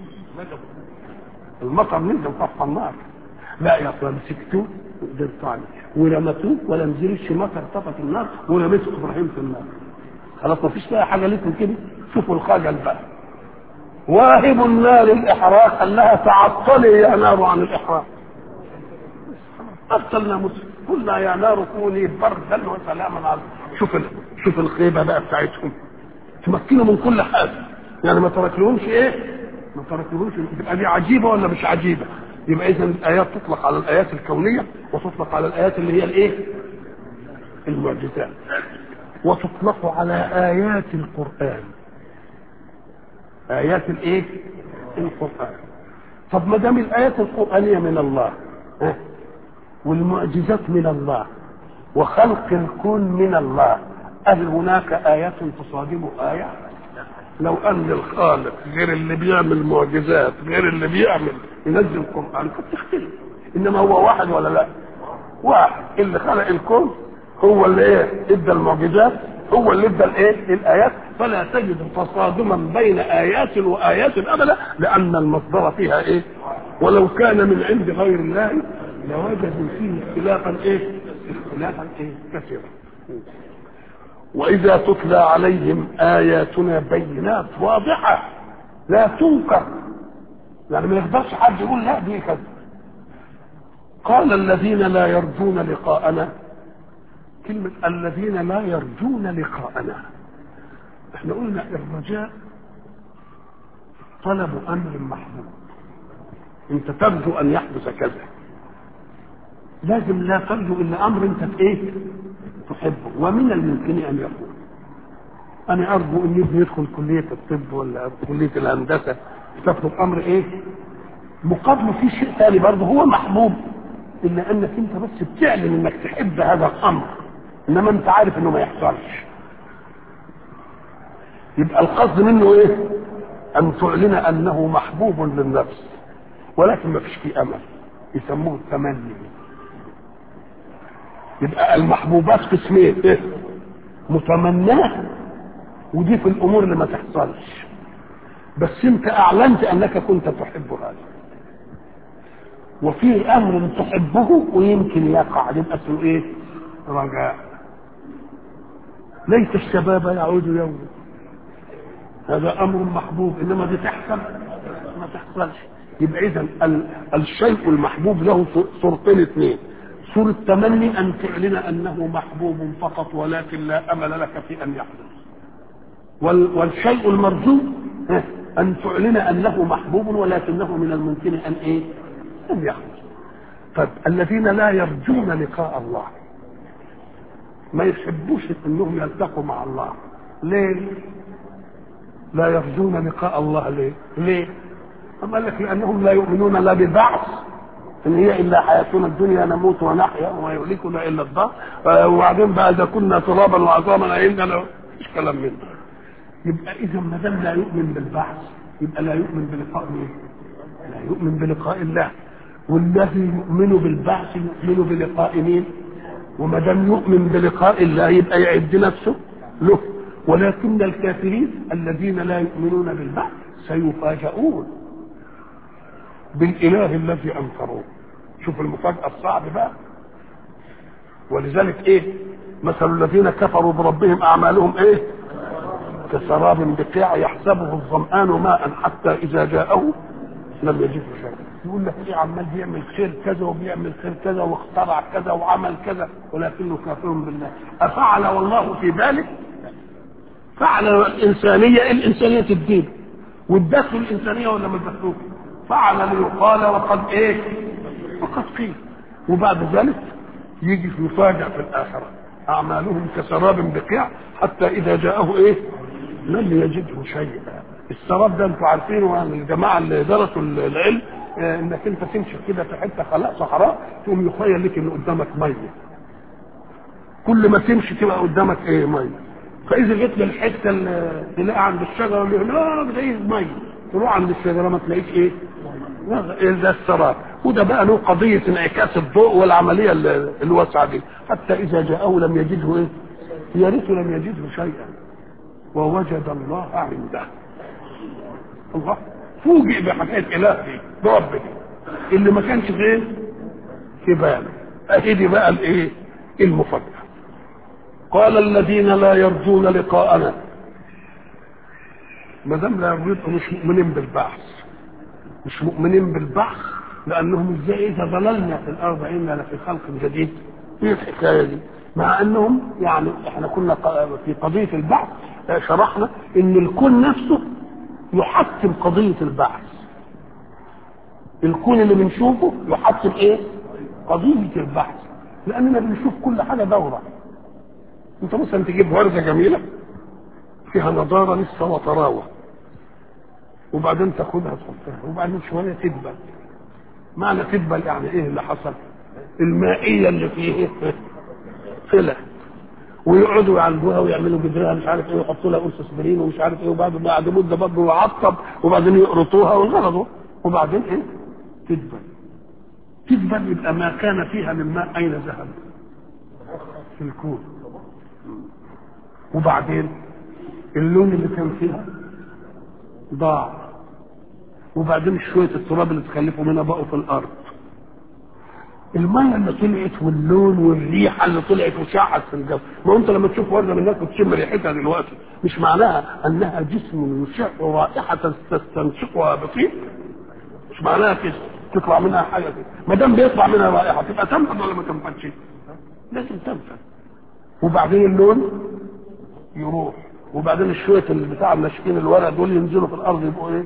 المطر نزل طفى النار لا يا اخويا مسكتوه وقدرتوا عليه ورمتوه ولا نزلش مطر طفت النار ورميتوا ابراهيم في النار خلاص ما فيش بقى حاجه لكم كده شوفوا الخجل بقى واهب النار الاحراق قال لها تعطلي يا نار عن الاحراق ارسلنا مسلم قلنا يا نار كوني بردا وسلاما على شوف ال... شوف الخيبه بقى بتاعتهم تمكنوا من كل حاجه يعني ما تركلهمش ايه ما تركلهمش تبقى دي عجيبه ولا مش عجيبه يبقى اذا الايات تطلق على الايات الكونيه وتطلق على الايات اللي هي الايه المعجزات وتطلق على ايات القران ايات الايه القران طب ما دام الايات القرانيه من الله ها والمعجزات من الله وخلق الكون من الله هل هناك آيات تصادم آية؟ لو أن الخالق غير اللي بيعمل معجزات غير اللي بيعمل ينزل القرآن كانت تختلف إنما هو واحد ولا لا؟ واحد اللي خلق الكون هو اللي إيه؟ إدى المعجزات هو اللي ادى الايه؟ الايات فلا تجد تصادما بين ايات وايات ابدا لان المصدر فيها ايه؟ ولو كان من عند غير الله لوجدوا فيه اختلافا ايه؟ اختلافا ايه؟ كثيرا. واذا تتلى عليهم اياتنا بينات واضحه لا تنكر يعني ما يقدرش حد يقول لا دي كذا قال الذين لا يرجون لقاءنا كلمة الذين لا يرجون لقاءنا احنا قلنا الرجاء طلب امر محبوب انت ترجو ان يحدث كذا لازم لا ترجو الا امر انت في ايه تحبه ومن الممكن ان يكون انا ارجو ان ابني يدخل كليه الطب ولا كليه الهندسه تطلب امر ايه مقابله في شيء ثاني برضه هو محبوب الا انك انت بس بتعلن انك تحب هذا الامر انما انت عارف انه ما يحصلش يبقى القصد منه ايه ان تعلن انه محبوب للنفس ولكن ما فيش فيه امل يسموه التمني يبقى المحبوبات قسمين ايه متمناه ودي في الامور اللي ما تحصلش بس انت اعلنت انك كنت تحب هذا وفي امر تحبه ويمكن يقع يبقى اسمه ايه رجاء ليت الشباب يعود يوما هذا امر محبوب انما دي تحصل ما تحصلش يبقى اذا الشيء المحبوب له صورتين اثنين صورة تمني ان تعلن انه محبوب فقط ولكن لا امل لك في ان يحدث والشيء المرجو ان تعلن انه محبوب ولكنه من الممكن ان ايه ان يحدث طيب الذين لا يرجون لقاء الله ما يحبوش انهم يلتقوا مع الله ليه لا يرجون لقاء الله ليه ليه أم قال لك لانهم لا يؤمنون لا ببعث ان هي الا حياتنا الدنيا نموت ونحيا وما يهلكنا الا الدهر وبعدين بقى اذا كنا ترابا وعظاما اننا مش كلام منه يبقى اذا ما دام لا يؤمن بالبعث يبقى لا يؤمن بلقاء مين؟ لا يؤمن بلقاء الله والذي يؤمن بالبعث يؤمن بلقاء مين؟ وما دام يؤمن بلقاء الله يبقى يعد نفسه له ولكن الكافرين الذين لا يؤمنون بالبعث سيفاجؤون بالاله الذي انكروه شوف المفاجاه الصعب بقى ولذلك ايه مثل الذين كفروا بربهم اعمالهم ايه كسراب بقيع يحسبه الظمآن ماء حتى إذا جاءه لم يجده شيئا يقول لك ايه عمال بيعمل خير كذا وبيعمل خير كذا واخترع كذا وعمل كذا ولكنه كافر بالله أفعل والله في ذلك فعل الإنسانية الإنسانية الدين وادته الإنسانية ولا ما ادته فعل ليقال وقد ايه وقد قيل وبعد ذلك يجي يفاجأ في الآخرة أعمالهم كسراب بقيع حتى إذا جاءه إيه لم يجده شيئا السراب ده انتوا عارفينه يعني الجماعة اللي درسوا العلم آه انك انت تمشي كده في حته خلاء صحراء تقوم يخيل لك ان قدامك ميه كل ما تمشي تبقى قدامك ايه ميه فاذا جيت للحته اللي تلاقي عند الشجره اللي هناك تلاقيه ميه تروح عند الشجره ما تلاقيش ايه ده السراب وده بقى له قضيه انعكاس الضوء والعمليه الواسعه دي حتى اذا جاءه لم يجده ايه يا ريته لم يجده شيئا ووجد الله عنده الله فوجئ بحكايه اله دي برب دي اللي ما كانش غير في باله اهي دي بقى الايه المفاجاه قال الذين لا يرجون لقاءنا ما دام لا يرجون مش مؤمنين بالبعث مش مؤمنين بالبعث لانهم ازاي اذا ضللنا في الارض انا لفي خلق جديد ايه الحكايه دي مع انهم يعني احنا كنا في قضيه البعث شرحنا ان الكون نفسه يحكم قضيه البعث الكون اللي بنشوفه يحكم ايه قضيه البعث لاننا بنشوف كل حاجه دوره انت مثلا تجيب ورده جميله فيها نضاره لسه وطراوه وبعدين تاخدها تحطها وبعدين شويه تدبل معنى تدبل يعني ايه اللي حصل المائيه اللي فيه طلعت ويقعدوا يعالجوها ويعملوا جدرها مش عارف ايه ويحطوا لها قرص اسبرين ومش عارف ايه وبعد بعد مده برضه يعطب وبعدين يقرطوها وينغرضوا وبعدين ايه؟ تدبل تدبل يبقى ما كان فيها من ماء اين ذهب؟ في الكون وبعدين اللون اللي كان فيها ضاع وبعدين شويه التراب اللي تخلفوا منها بقوا في الارض الميه اللي طلعت واللون والريحه اللي طلعت وشعت في الجو ما انت لما تشوف ورده من الناس بتشم ريحتها دلوقتي مش معناها انها جسم يشع رائحه تستنشقها بطيء مش معناها كده تطلع منها حاجه كده ما دام بيطلع منها رائحه تبقى تنفذ ولا ما تنفذش لازم تنفذ وبعدين اللون يروح وبعدين شويه اللي بتاع الناشفين الورق دول ينزلوا في الارض يبقوا ايه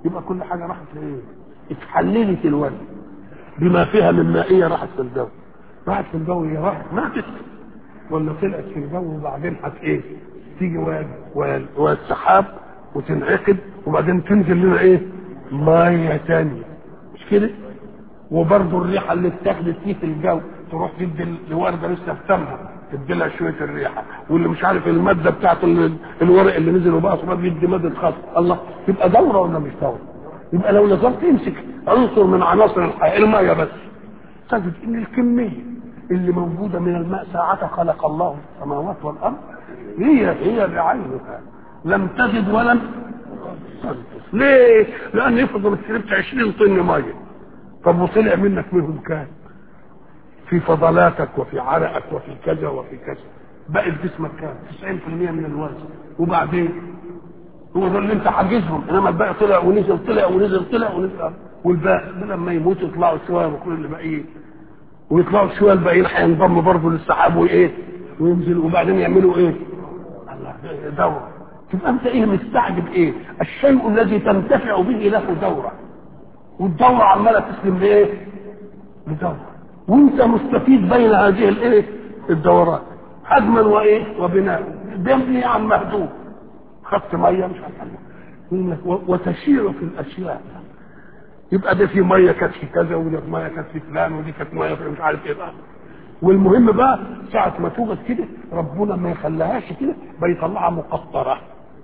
يبقى كل حاجه راحت لايه؟ اتحللت الوزن بما فيها من مائيه راحت في الجو راحت في الجو هي راحت ماتت ولا طلعت في الجو وبعدين هت ايه؟ تيجي والسحاب وتنعقد وبعدين تنزل لنا ايه؟ ميه تانية مش كده؟ وبرضه الريحه اللي اتاخدت فيه في الجو تروح تدي الورده لسه بتمها تدي لها شويه الريحه واللي مش عارف الماده بتاعت الورق اللي نزل وبقى صغير بيدي ماده خاص الله تبقى دوره ولا مش دوره؟ يبقى لو نظرت امسك عنصر من عناصر الحياه الميه بس تجد ان الكميه اللي موجوده من الماء ساعة خلق الله السماوات والارض هي هي بعينها لم تزد ولم تنقص ليه؟ لان افرض انك شربت 20 طن ميه طب وطلع منك منهم كام؟ في فضلاتك وفي عرقك وفي كذا وفي كذا بقى جسمك كام 90% من الوزن وبعدين هو ده اللي انت حاجزهم انما الباقي طلع ونزل طلع ونزل طلع ونزل والباقي لما يموتوا يطلعوا شويه وكل اللي باقيين ويطلعوا شويه الباقيين هينضموا برضه للسحاب وايه وينزل وبعدين يعملوا ايه؟ الله دوره تبقى انت ايه مستعجب ايه؟ الشيء الذي تنتفع به له دوره والدوره عماله تسلم لايه؟ لدوره وانت مستفيد بين هذه الايه الدورات هدما وايه وبناء بيبني عن مهدوم خدت ميه مش عارف وتشير في الاشياء يبقى ده في ميه كانت في كذا ودي في ميه كانت في فلان ودي كانت ميه في مش عارف ايه بقى والمهم بقى ساعة ما توجد كده ربنا ما يخليهاش كده بيطلعها مقطرة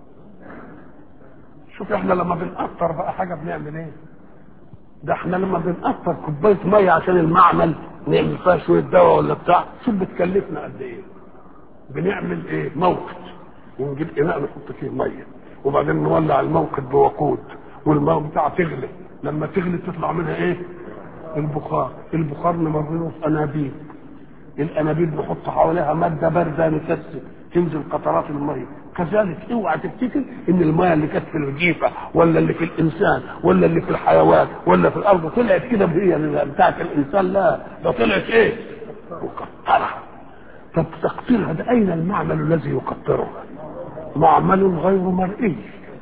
شوف احنا لما بنقطر بقى حاجة بنعمل ايه ده احنا لما بنقطر كوبايه ميه عشان المعمل نعمل فيها شويه دواء ولا بتاع شوف بتكلفنا قد ايه بنعمل ايه موقد ونجيب اناء نحط فيه ميه وبعدين نولع الموقد بوقود والماء بتاع تغلي لما تغلي تطلع منها ايه البخار البخار نمرره في انابيب الانابيب نحط حواليها ماده بارده نكثف تنزل قطرات الميه كذلك اوعى تفتكر ان الميه اللي كانت في الجيفه ولا اللي في الانسان ولا اللي في الحيوان ولا في الارض طلعت كده هي بتاعت الانسان لا ده طلعت ايه؟ مقطره طب تقطيرها ده اين المعمل الذي يقطرها؟ معمل غير مرئي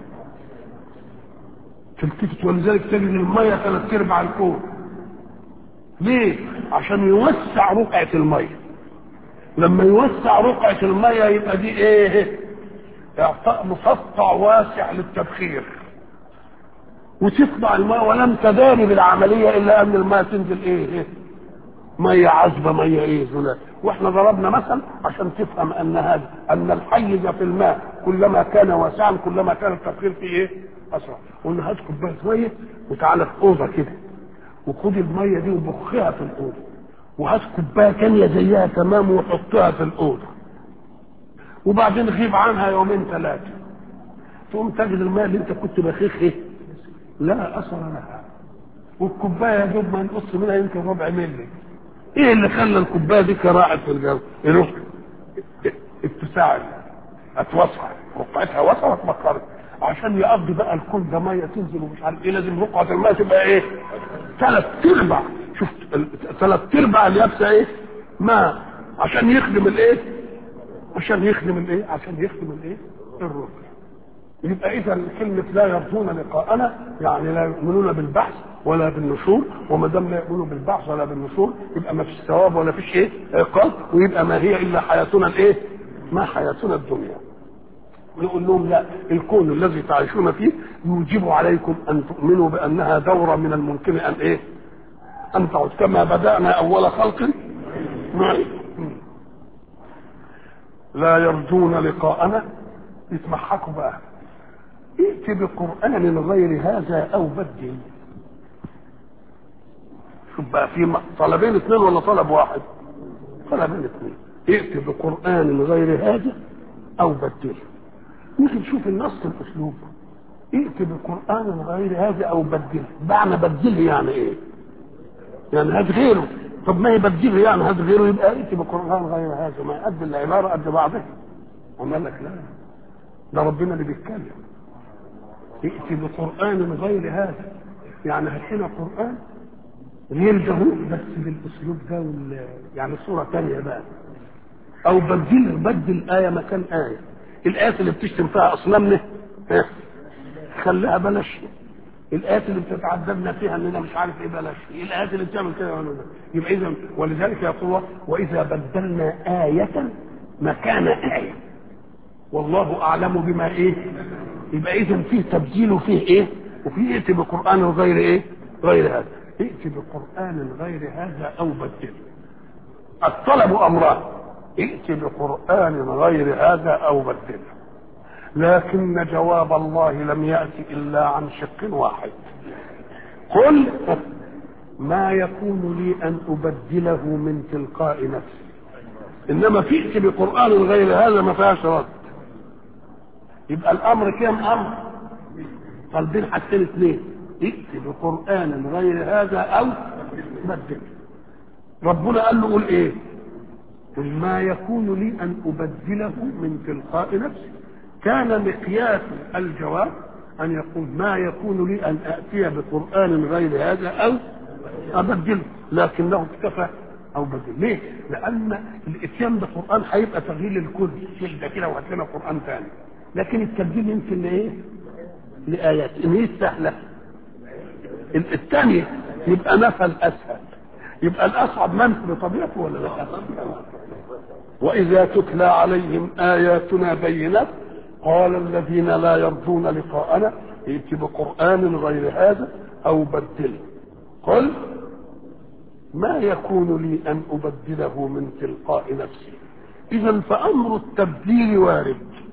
تلتفت ولذلك تجد الميه ثلاث ارباع الكون ليه؟ عشان يوسع رقعه الميه لما يوسع رقعه الميه يبقى دي ايه؟ اعطاء مسطع واسع للتبخير وتطلع الماء ولم تداري بالعملية إلا أن الماء تنزل إيه, إيه؟ مية عذبة مية إيه زلال وإحنا ضربنا مثل عشان تفهم أن هذا أن الحيز في الماء كلما كان واسعا كلما كان التبخير فيه إيه أسرع قلنا هات كوباية مية وتعالى في أوضة كده وخد المية دي وبخها في الأوضة وهات كوباية تانية زيها تمام وحطها في الأوضة وبعدين غيب عنها يومين ثلاثة تقوم تجد الماء اللي انت كنت بخيخ ايه لا اثر لها والكوبايه يا دوب ما نقص منها يمكن ربع ملي ايه اللي خلى الكوبايه دي كراعت في الجو يروح اتساع اتوسع رقعتها وسعت مكرت عشان يقضي بقى الكون ده ميه تنزل ومش عارف ايه لازم رقعه الماء تبقى ايه ثلاث ارباع شفت ثلاث ارباع اليابسه ايه ماء عشان يخدم الايه عشان يخدم الايه عشان يخدم الايه الركن يبقى اذا كلمه لا يرجون لقاءنا يعني لا يؤمنون بالبعث ولا بالنشور وما دام لا يؤمنوا بالبعث ولا بالنشور يبقى ما فيش ثواب ولا فيش ايه عقاب ويبقى ما هي الا حياتنا الايه ما حياتنا الدنيا نقول لهم لا الكون الذي تعيشون فيه يوجب عليكم ان تؤمنوا بانها دوره من الممكن ان ايه ان تعود كما بدانا اول خلق نعيد لا يرجون لقاءنا يتمحكوا بقى ائت بقرآن غير هذا أو بدل شوف بقى في طلبين اثنين ولا طلب واحد طلبين اثنين ائت بقرآن غير هذا أو بدل نيجي نشوف النص الأسلوب ائت بقرآن غير هذا أو بدل معنى بدله يعني إيه؟ يعني هات غيره طب ما يبدله يعني هات غيره يبقى ائت بقرآن غير هذا ما قد العبارة قد بعضها أما لك لا ده ربنا اللي بيتكلم ائت بقرآن غير هذا يعني هات لنا قرآن غير ده بس بالاسلوب ده وال... يعني صورة تانية بقى او بدل بدل آية مكان آية الآيات اللي بتشتم فيها أصنامنا خليها بلاش الايات اللي بتتعذبنا فيها اننا مش عارف ايه بلاش الايات اللي بتعمل كده ولا لا يبقى اذا ولذلك يقول واذا بدلنا آية مكان آية والله اعلم بما ايه يبقى اذا فيه تبديل وفيه ايه وفيه ائت بقران غير ايه غير هذا ائت بقران غير هذا او بدله الطلب امران ائت بقران غير هذا او بدله لكن جواب الله لم يأتي إلا عن شق واحد قل ما يكون لي أن أبدله من تلقاء نفسي إنما فئت بقرآن غير هذا ما فيهاش رد يبقى الأمر كم أمر قلبين حاجتين اثنين ائت بقرآن غير هذا أو بدل ربنا قال له قول إيه قل ما يكون لي أن أبدله من تلقاء نفسي كان مقياس الجواب أن يقول ما يكون لي أن أتي بقرآن غير هذا أو أبدله لكنه اكتفى أو بدل ليه؟ لأن الإتيان بقرآن هيبقى تغيير للكل شيل ده كده وهات لنا قرآن ثاني لكن التبديل يمكن لإيه؟ لآيات إن هي سهلة الثانية يبقى نفى الأسهل يبقى الأصعب منفي بطبيعته ولا لا؟ وإذا تتلى عليهم آياتنا بينات قال الذين لا يرجون لقاءنا ائت بقرآن غير هذا أو بدله قل ما يكون لي أن أبدله من تلقاء نفسي إذا فأمر التبديل وارد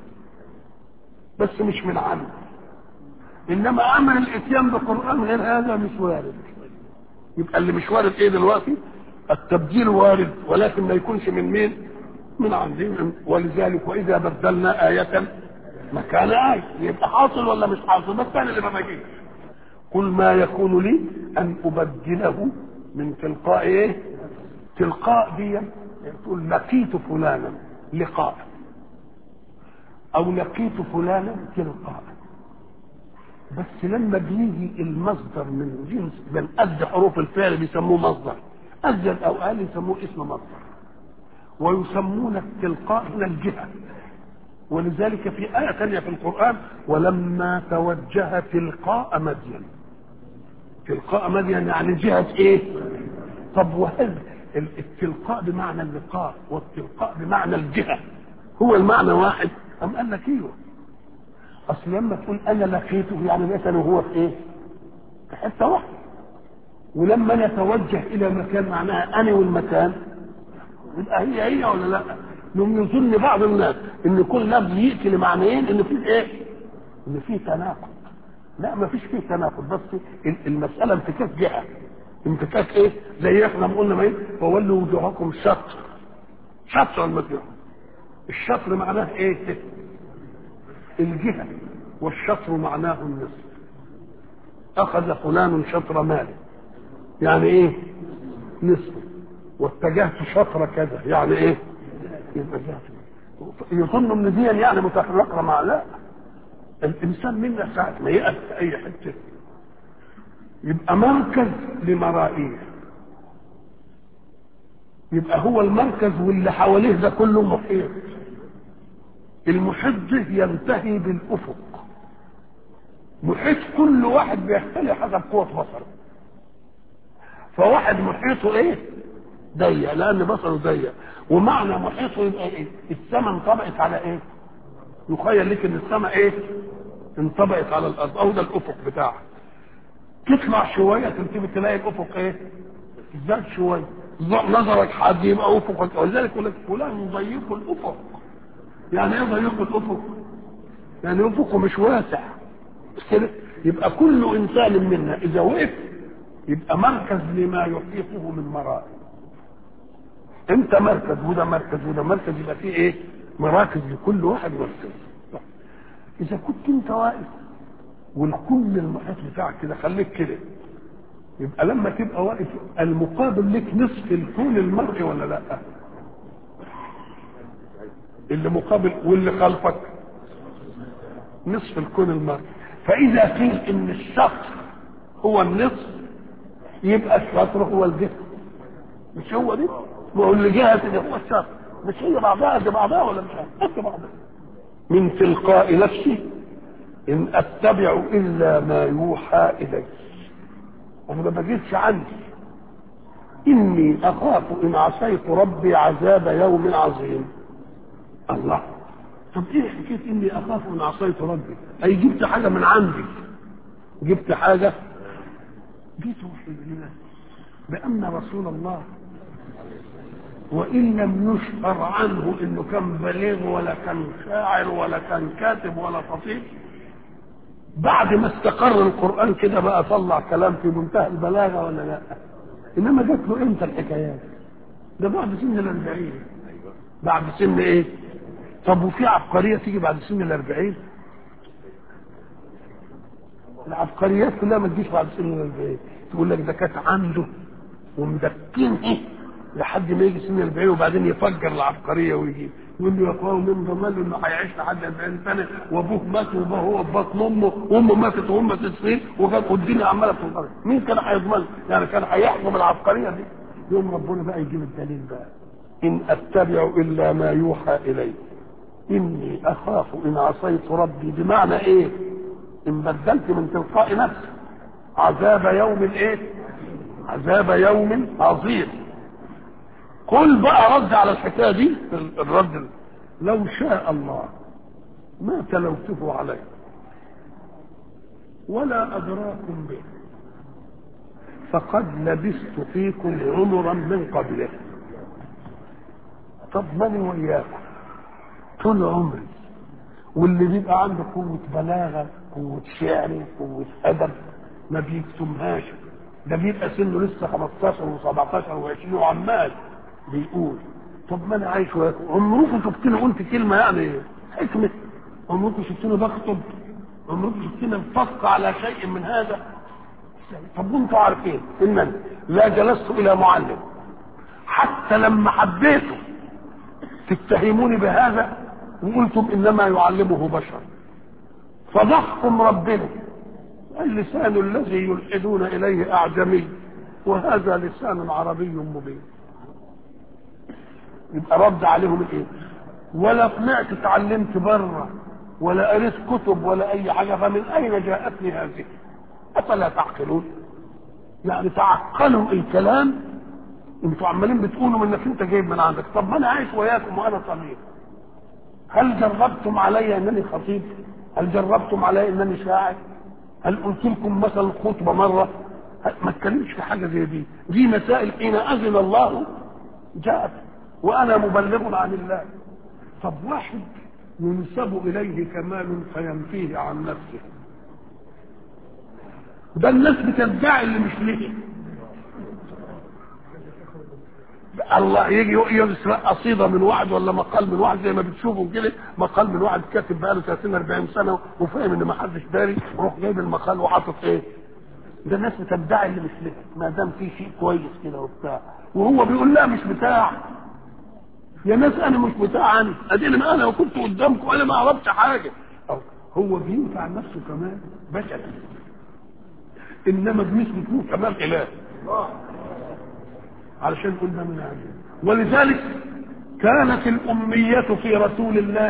بس مش من عمد إنما أمر الإتيان بقرآن غير هذا مش وارد يبقى اللي مش وارد إيه دلوقتي التبديل وارد ولكن ما يكونش من مين من عندهم ولذلك وإذا بدلنا آية مكان آية يبقى حاصل ولا مش حاصل بس أنا اللي ما بجيش قل ما يكون لي أن أبدله من تلقاء إيه تلقاء دي تقول لقيت فلانا لقاء أو لقيت فلانا تلقاء بس لما بيجي المصدر من جنس من قد حروف الفعل بيسموه مصدر أزل أو قال يسموه اسم مصدر ويسمون التلقاء من الجهة ولذلك في آية ثانية في القرآن ولما توجه تلقاء مدين تلقاء مدين يعني جهة ايه طب وهل التلقاء بمعنى اللقاء والتلقاء بمعنى الجهة هو المعنى واحد أم قال لك ايوه اصل لما تقول انا لقيته يعني مثلا هو في ايه في حته واحده ولما نتوجه الى مكان معناها انا والمكان يبقى هي هي ولا لا لم يظن بعض الناس ان كل لفظ ياتي لمعنيين ان في ايه ان في تناقض لا ما فيش فيه تناقض بس المساله انفكاك جهه انفكاك ايه زي احنا ما قلنا ما ايه فولوا وجوهكم شطر شطر المسجد الشطر معناه ايه الجهه والشطر معناه النصف اخذ فلان شطر ماله يعني ايه نصف واتجهت شطر كذا يعني ايه يبقى يظن ان دي يعني متفرقه مع لا الانسان منا ساعه ما يقف في اي حته يبقى مركز لمرائيه يبقى هو المركز واللي حواليه ده كله محيط المحيط ده ينتهي بالافق محيط كل واحد بيختلف حسب قوه بصره فواحد محيطه ايه ضيق لان بصره ضيق ومعنى محيطه يبقى ايه السماء انطبقت على ايه يخيل لك ان السماء ايه انطبقت على الارض او ده الافق بتاعها تطلع شويه تنتبه تلاقي الافق ايه زاد شويه نظرك حد يبقى افقك ولذلك يقول لك فلان ضيق الافق يعني ايه ضيق الافق يعني افقه مش واسع كده يبقى كل انسان منا اذا وقف يبقى مركز لما يحيطه من مرائي انت مركز وده مركز وده مركز يبقى فيه ايه مراكز لكل واحد مركز اذا كنت انت واقف والكل المحيط بتاعك كده خليك كده يبقى لما تبقى واقف المقابل لك نصف الكون المرئي ولا لا اللي مقابل واللي خلفك نصف الكون المرئي فاذا قيل ان الشطر هو النصف يبقى الشطر هو الجسم مش هو دي وهو اللي جهه اللي هو الشطر مش هي بعضها قد بعضها ولا مش قد بعضها من تلقاء نفسي ان اتبع الا ما يوحى الي انا ما بجدش عندي اني اخاف ان عصيت ربي عذاب يوم عظيم الله طب ايه حكايه اني اخاف ان عصيت ربي اي جبت حاجه من عندي جبت حاجه جيت لله بان رسول الله وان لم يشعر عنه انه كان بليغ ولا كان شاعر ولا كان كاتب ولا خطيب بعد ما استقر القران كده بقى طلع كلام في منتهى البلاغه ولا لا انما جات له امتى الحكايات ده بعد سن الاربعين بعد سن ايه طب وفي عبقريه تيجي بعد سن الاربعين العبقريات كلها ما تجيش بعد سن الاربعين تقول لك ده كانت عنده ومدكنه لحد ما يجي سن الاربعين وبعدين يفجر العبقريه ويجي يقول له يا اخوان مين ضمن له انه هيعيش لحد 40 سنه وابوه مات وابوه هو في بطن امه وامه ماتت وهم ست سنين وكانت والدنيا عماله بتنقرض مين كان هيضمن يعني كان هيحكم العبقريه دي يوم ربنا بقى يجيب الدليل بقى ان اتبع الا ما يوحى الي اني اخاف ان عصيت ربي بمعنى ايه ان بدلت من تلقاء نفسي عذاب يوم ايه عذاب يوم عظيم قل بقى رد على الحكايه دي الرد لو شاء الله ما تلوته عليه ولا ادراكم به فقد لبثت فيكم عمرا من قبله طب ماني وياكم طول عمري واللي بيبقى عنده قوة بلاغة قوة شعر قوة أدب ما بيكتمهاش ده بيبقى سنه لسه 15 و17 و20 وعمال بيقول طب ما انا عايش وياكم عمركم شفتني قلت كلمه يعني حكمه عمركم شفتني بخطب عمركم شفتني انفق على شيء من هذا طب وانتم عارفين ان لا جلست الى معلم حتى لما حبيتوا تتهموني بهذا وقلتم انما يعلمه بشر فضحكم ربنا اللسان الذي يلحدون اليه اعجمي وهذا لسان عربي مبين يبقى رد عليهم الايه ولا طلعت اتعلمت بره ولا قريت كتب ولا اي حاجه فمن اين جاءتني هذه افلا تعقلون يعني تعقلوا الكلام انتوا عمالين بتقولوا انك انت جايب من عندك طب ما انا عايش وياكم وانا طبيب هل جربتم علي انني خطيب هل جربتم علي انني شاعر هل قلت لكم مثلا خطبه مره ما اتكلمش في حاجه زي دي دي مسائل حين اذن الله جاءت وانا مبلغ عن الله طب واحد ينسب اليه كمال فينفيه عن نفسه ده الناس بتدعي اللي مش ليه الله يجي يسرق قصيده من واحد ولا مقال من واحد زي ما بتشوفوا كده مقال من واحد كاتب بقاله 30 40 سنه وفاهم ان ما حدش داري وروح جايب المقال وحاطط ايه ده الناس بتدعي اللي مش ليه ما دام في شيء كويس كده وبتاع وهو بيقول لا مش بتاع يا ناس انا مش بتاع انا اديني انا وكنت قدامكم انا ما عرفتش حاجه هو بينفع نفسه كمان بشر انما بنسبه كمان اله علشان قلنا من عندنا ولذلك كانت الأمية في رسول الله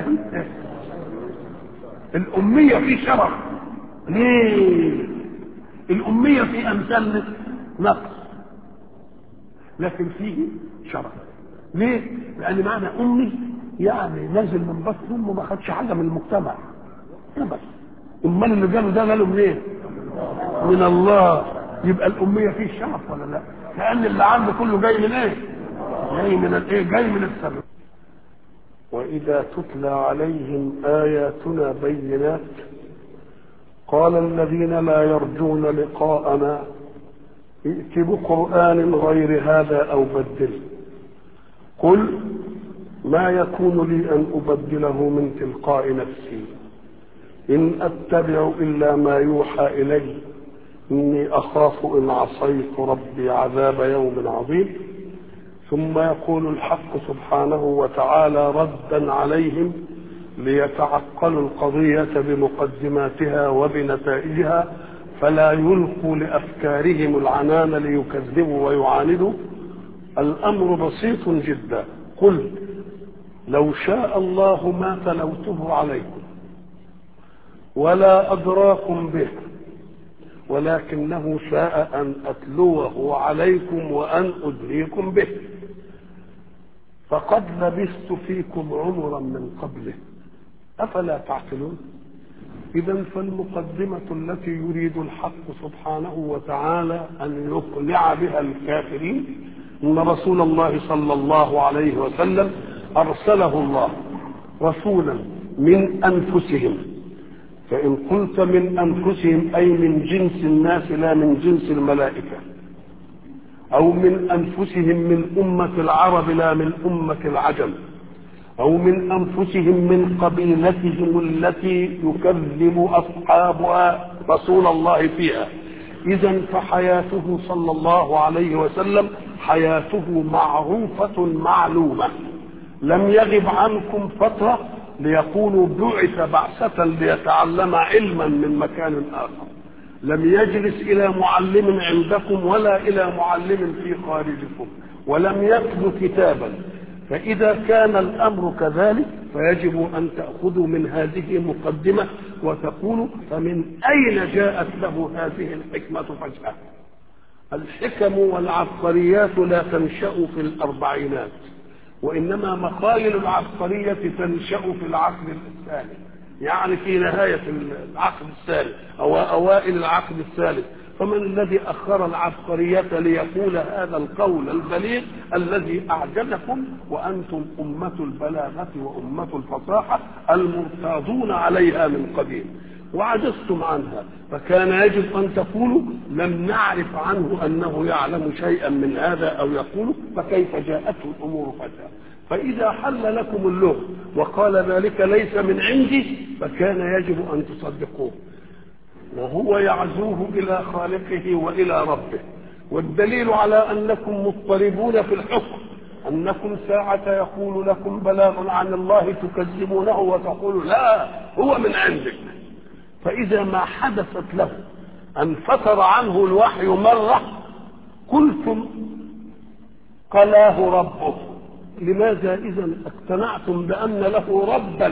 الأمية في شرف ليه؟ الأمية في أمثال نقص لكن فيه شرف ليه؟ لأن معنى أمي يعني نازل من بطن أمه ما خدش حاجة من المجتمع بس أمال اللي جاله ده جاله منين؟ من الله يبقى الأمية فيه شرف ولا لا؟ لان اللي عنده كله جاي من ايه جاي من الايه جاي من السماء واذا تتلى عليهم اياتنا بينات قال الذين لا يرجون لقاءنا ائت بقران غير هذا او بدله قل ما يكون لي ان ابدله من تلقاء نفسي ان اتبع الا ما يوحى الي إني أخاف إن عصيت ربي عذاب يوم عظيم ثم يقول الحق سبحانه وتعالى ردا عليهم ليتعقلوا القضية بمقدماتها وبنتائجها فلا يلقوا لأفكارهم العنان ليكذبوا ويعاندوا الأمر بسيط جدا قل لو شاء الله ما تلوته عليكم ولا أدراكم به ولكنه شاء أن أتلوه عليكم وأن أدريكم به فقد لبثت فيكم عمرا من قبله أفلا تعقلون إذا فالمقدمة التي يريد الحق سبحانه وتعالى أن يقنع بها الكافرين أن رسول الله صلى الله عليه وسلم أرسله الله رسولا من أنفسهم فإن قلت من أنفسهم أي من جنس الناس لا من جنس الملائكة أو من أنفسهم من أمة العرب لا من أمة العجم أو من أنفسهم من قبيلتهم التي يكذب أصحابها رسول الله فيها إذا فحياته صلى الله عليه وسلم حياته معروفة معلومة لم يغب عنكم فترة ليقولوا بعث بعثة ليتعلم علما من مكان آخر لم يجلس إلى معلم عندكم ولا إلى معلم في خارجكم ولم يتلو كتابا فإذا كان الأمر كذلك فيجب أن تأخذوا من هذه مقدمة وتقولوا فمن أين جاءت له هذه الحكمة فجأة الحكم والعبقريات لا تنشأ في الأربعينات وإنما مخايل العبقرية تنشأ في العقل الثاني يعني في نهاية العقد الثالث أو أوائل العقد الثالث فمن الذي أخر العبقرية ليقول هذا القول البليغ الذي أعجزكم وأنتم أمة البلاغة وأمة الفصاحة المرتاضون عليها من قبيل وعجزتم عنها فكان يجب أن تقولوا لم نعرف عنه أنه يعلم شيئا من هذا أو يقول فكيف جاءته الأمور فجأة فإذا حل لكم اللغة وقال ذلك ليس من عندي فكان يجب أن تصدقوه وهو يعزوه إلى خالقه وإلى ربه والدليل على أنكم مضطربون في الحكم أنكم ساعة يقول لكم بلاغ عن الله تكذبونه وتقول لا هو من عندك فإذا ما حدثت له أن فتر عنه الوحي مرة قلتم قلاه ربه لماذا إذا اقتنعتم بأن له ربا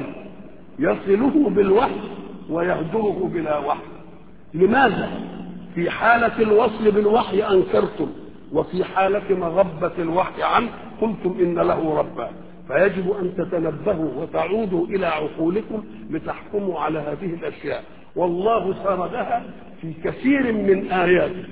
يصله بالوحي ويهدره بلا وحي لماذا في حالة الوصل بالوحي أنكرتم وفي حالة مغبة الوحي عنه قلتم إن له ربا فيجب أن تتنبهوا وتعودوا إلى عقولكم لتحكموا على هذه الأشياء والله سردها في كثير من آياته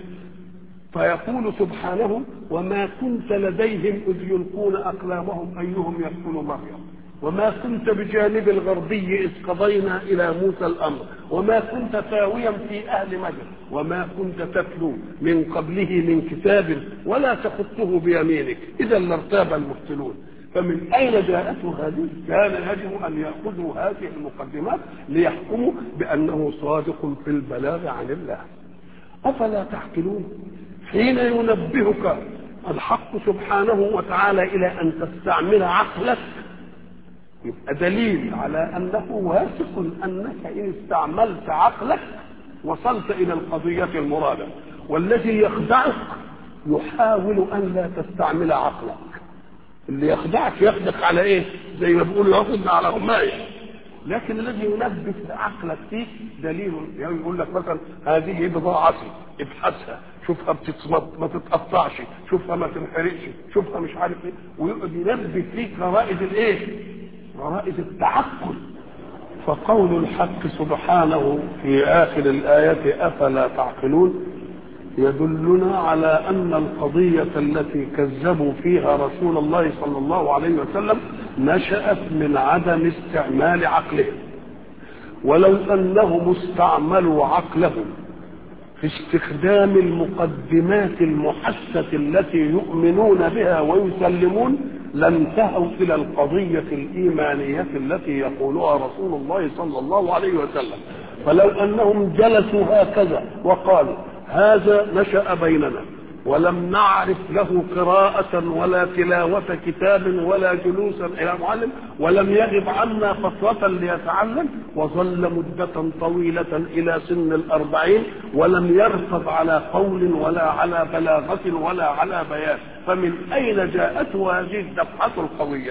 فيقول سبحانه وما كنت لديهم إذ يلقون أقلامهم أيهم يقتل مريم وما كنت بجانب الغربي إذ قضينا إلى موسى الأمر وما كنت ساويا في أهل مدن وما كنت تتلو من قبله من كتاب ولا تخطه بيمينك إذا لارتاب المبتلون فمن أين جاءته هذه؟ كان يجب أن يأخذوا هذه المقدمات ليحكموا بأنه صادق في البلاغ عن الله أفلا تعقلون حين ينبهك الحق سبحانه وتعالى إلى أن تستعمل عقلك يبقى دليل على أنه واثق أنك إن استعملت عقلك وصلت إلى القضية المرادة والذي يخدعك يحاول أن لا تستعمل عقلك اللي يخدعك ياخدك على ايه زي ما بيقولوا ياخدنا على رماية لكن الذي ينبه عقلك فيه دليل يعني يقول لك مثلا هذه بضاعتي ابحثها شوفها بتتصمت ما تتقطعش شوفها ما تنحرقش شوفها مش عارف ايه ويقعد ينبه فيك غرائز الايه غرائز التعقل فقول الحق سبحانه في اخر الايه افلا تعقلون يدلنا على ان القضيه التي كذبوا فيها رسول الله صلى الله عليه وسلم نشات من عدم استعمال عقلهم ولو انهم استعملوا عقلهم في استخدام المقدمات المحسة التي يؤمنون بها ويسلمون لانتهوا إلى القضية الإيمانية التي يقولها رسول الله صلى الله عليه وسلم فلو أنهم جلسوا هكذا وقالوا هذا نشأ بيننا ولم نعرف له قراءة ولا تلاوة كتاب ولا جلوسا إلى معلم ولم يغب عنا فترة ليتعلم وظل مدة طويلة إلى سن الأربعين ولم يرفض على قول ولا على بلاغة ولا على بيان فمن أين جاءته هذه الدفعة القوية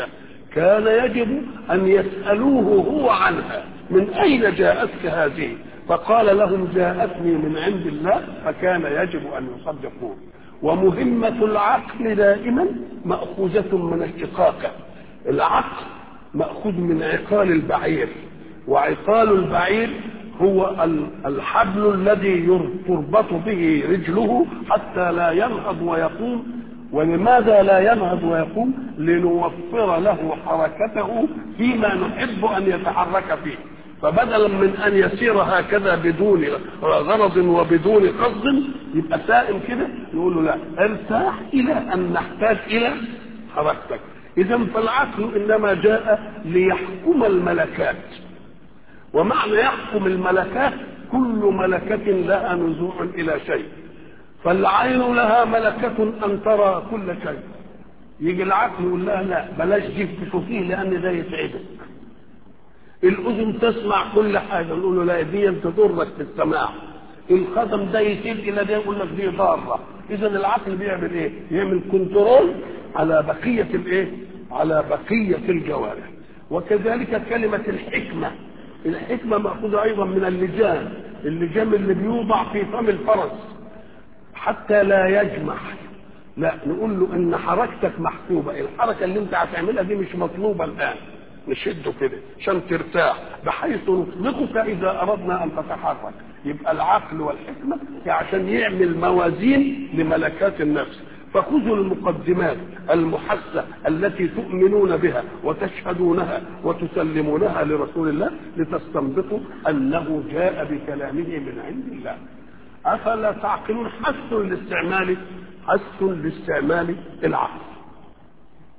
كان يجب أن يسألوه هو عنها من أين جاءتك هذه فقال لهم جاءتني من عند الله فكان يجب أن يصدقوه ومهمة العقل دائما مأخوذة من الشقاقة العقل مأخوذ من عقال البعير وعقال البعير هو الحبل الذي تربط به رجله حتى لا ينهض ويقوم ولماذا لا ينهض ويقوم لنوفر له حركته فيما نحب ان يتحرك فيه فبدلا من ان يسير هكذا بدون غرض وبدون قصد يبقى سائم كده يقول له لا ارتاح الى ان نحتاج الى حركتك اذا فالعقل انما جاء ليحكم الملكات ومعنى يحكم الملكات كل ملكة لها نزوع إلى شيء فالعين لها ملكة أن ترى كل شيء يجي العقل يقول لها لا بلاش دي تشوفيه لأن ده يتعبك الأذن تسمع كل حاجة نقول له لا دي تضرك في السماع القدم ده يسير إلى ده يقول لك دي ضارة إذا العقل بيعمل إيه؟ يعمل كنترول على بقية الإيه؟ على بقية الجوارح وكذلك كلمة الحكمة الحكمة مأخوذة أيضا من اللجام اللجام اللي بيوضع في فم الفرس حتى لا يجمح لا نقول له ان حركتك محسوبة الحركة اللي انت هتعملها دي مش مطلوبة الآن نشده كده عشان ترتاح بحيث نطلقك إذا أردنا أن تتحرك يبقى العقل والحكمة عشان يعمل موازين لملكات النفس فخذوا المقدمات المحسة التي تؤمنون بها وتشهدونها وتسلمونها لرسول الله لتستنبطوا أنه جاء بكلامه من عند الله أفلا تعقلون حث لاستعمال حث لاستعمال العقل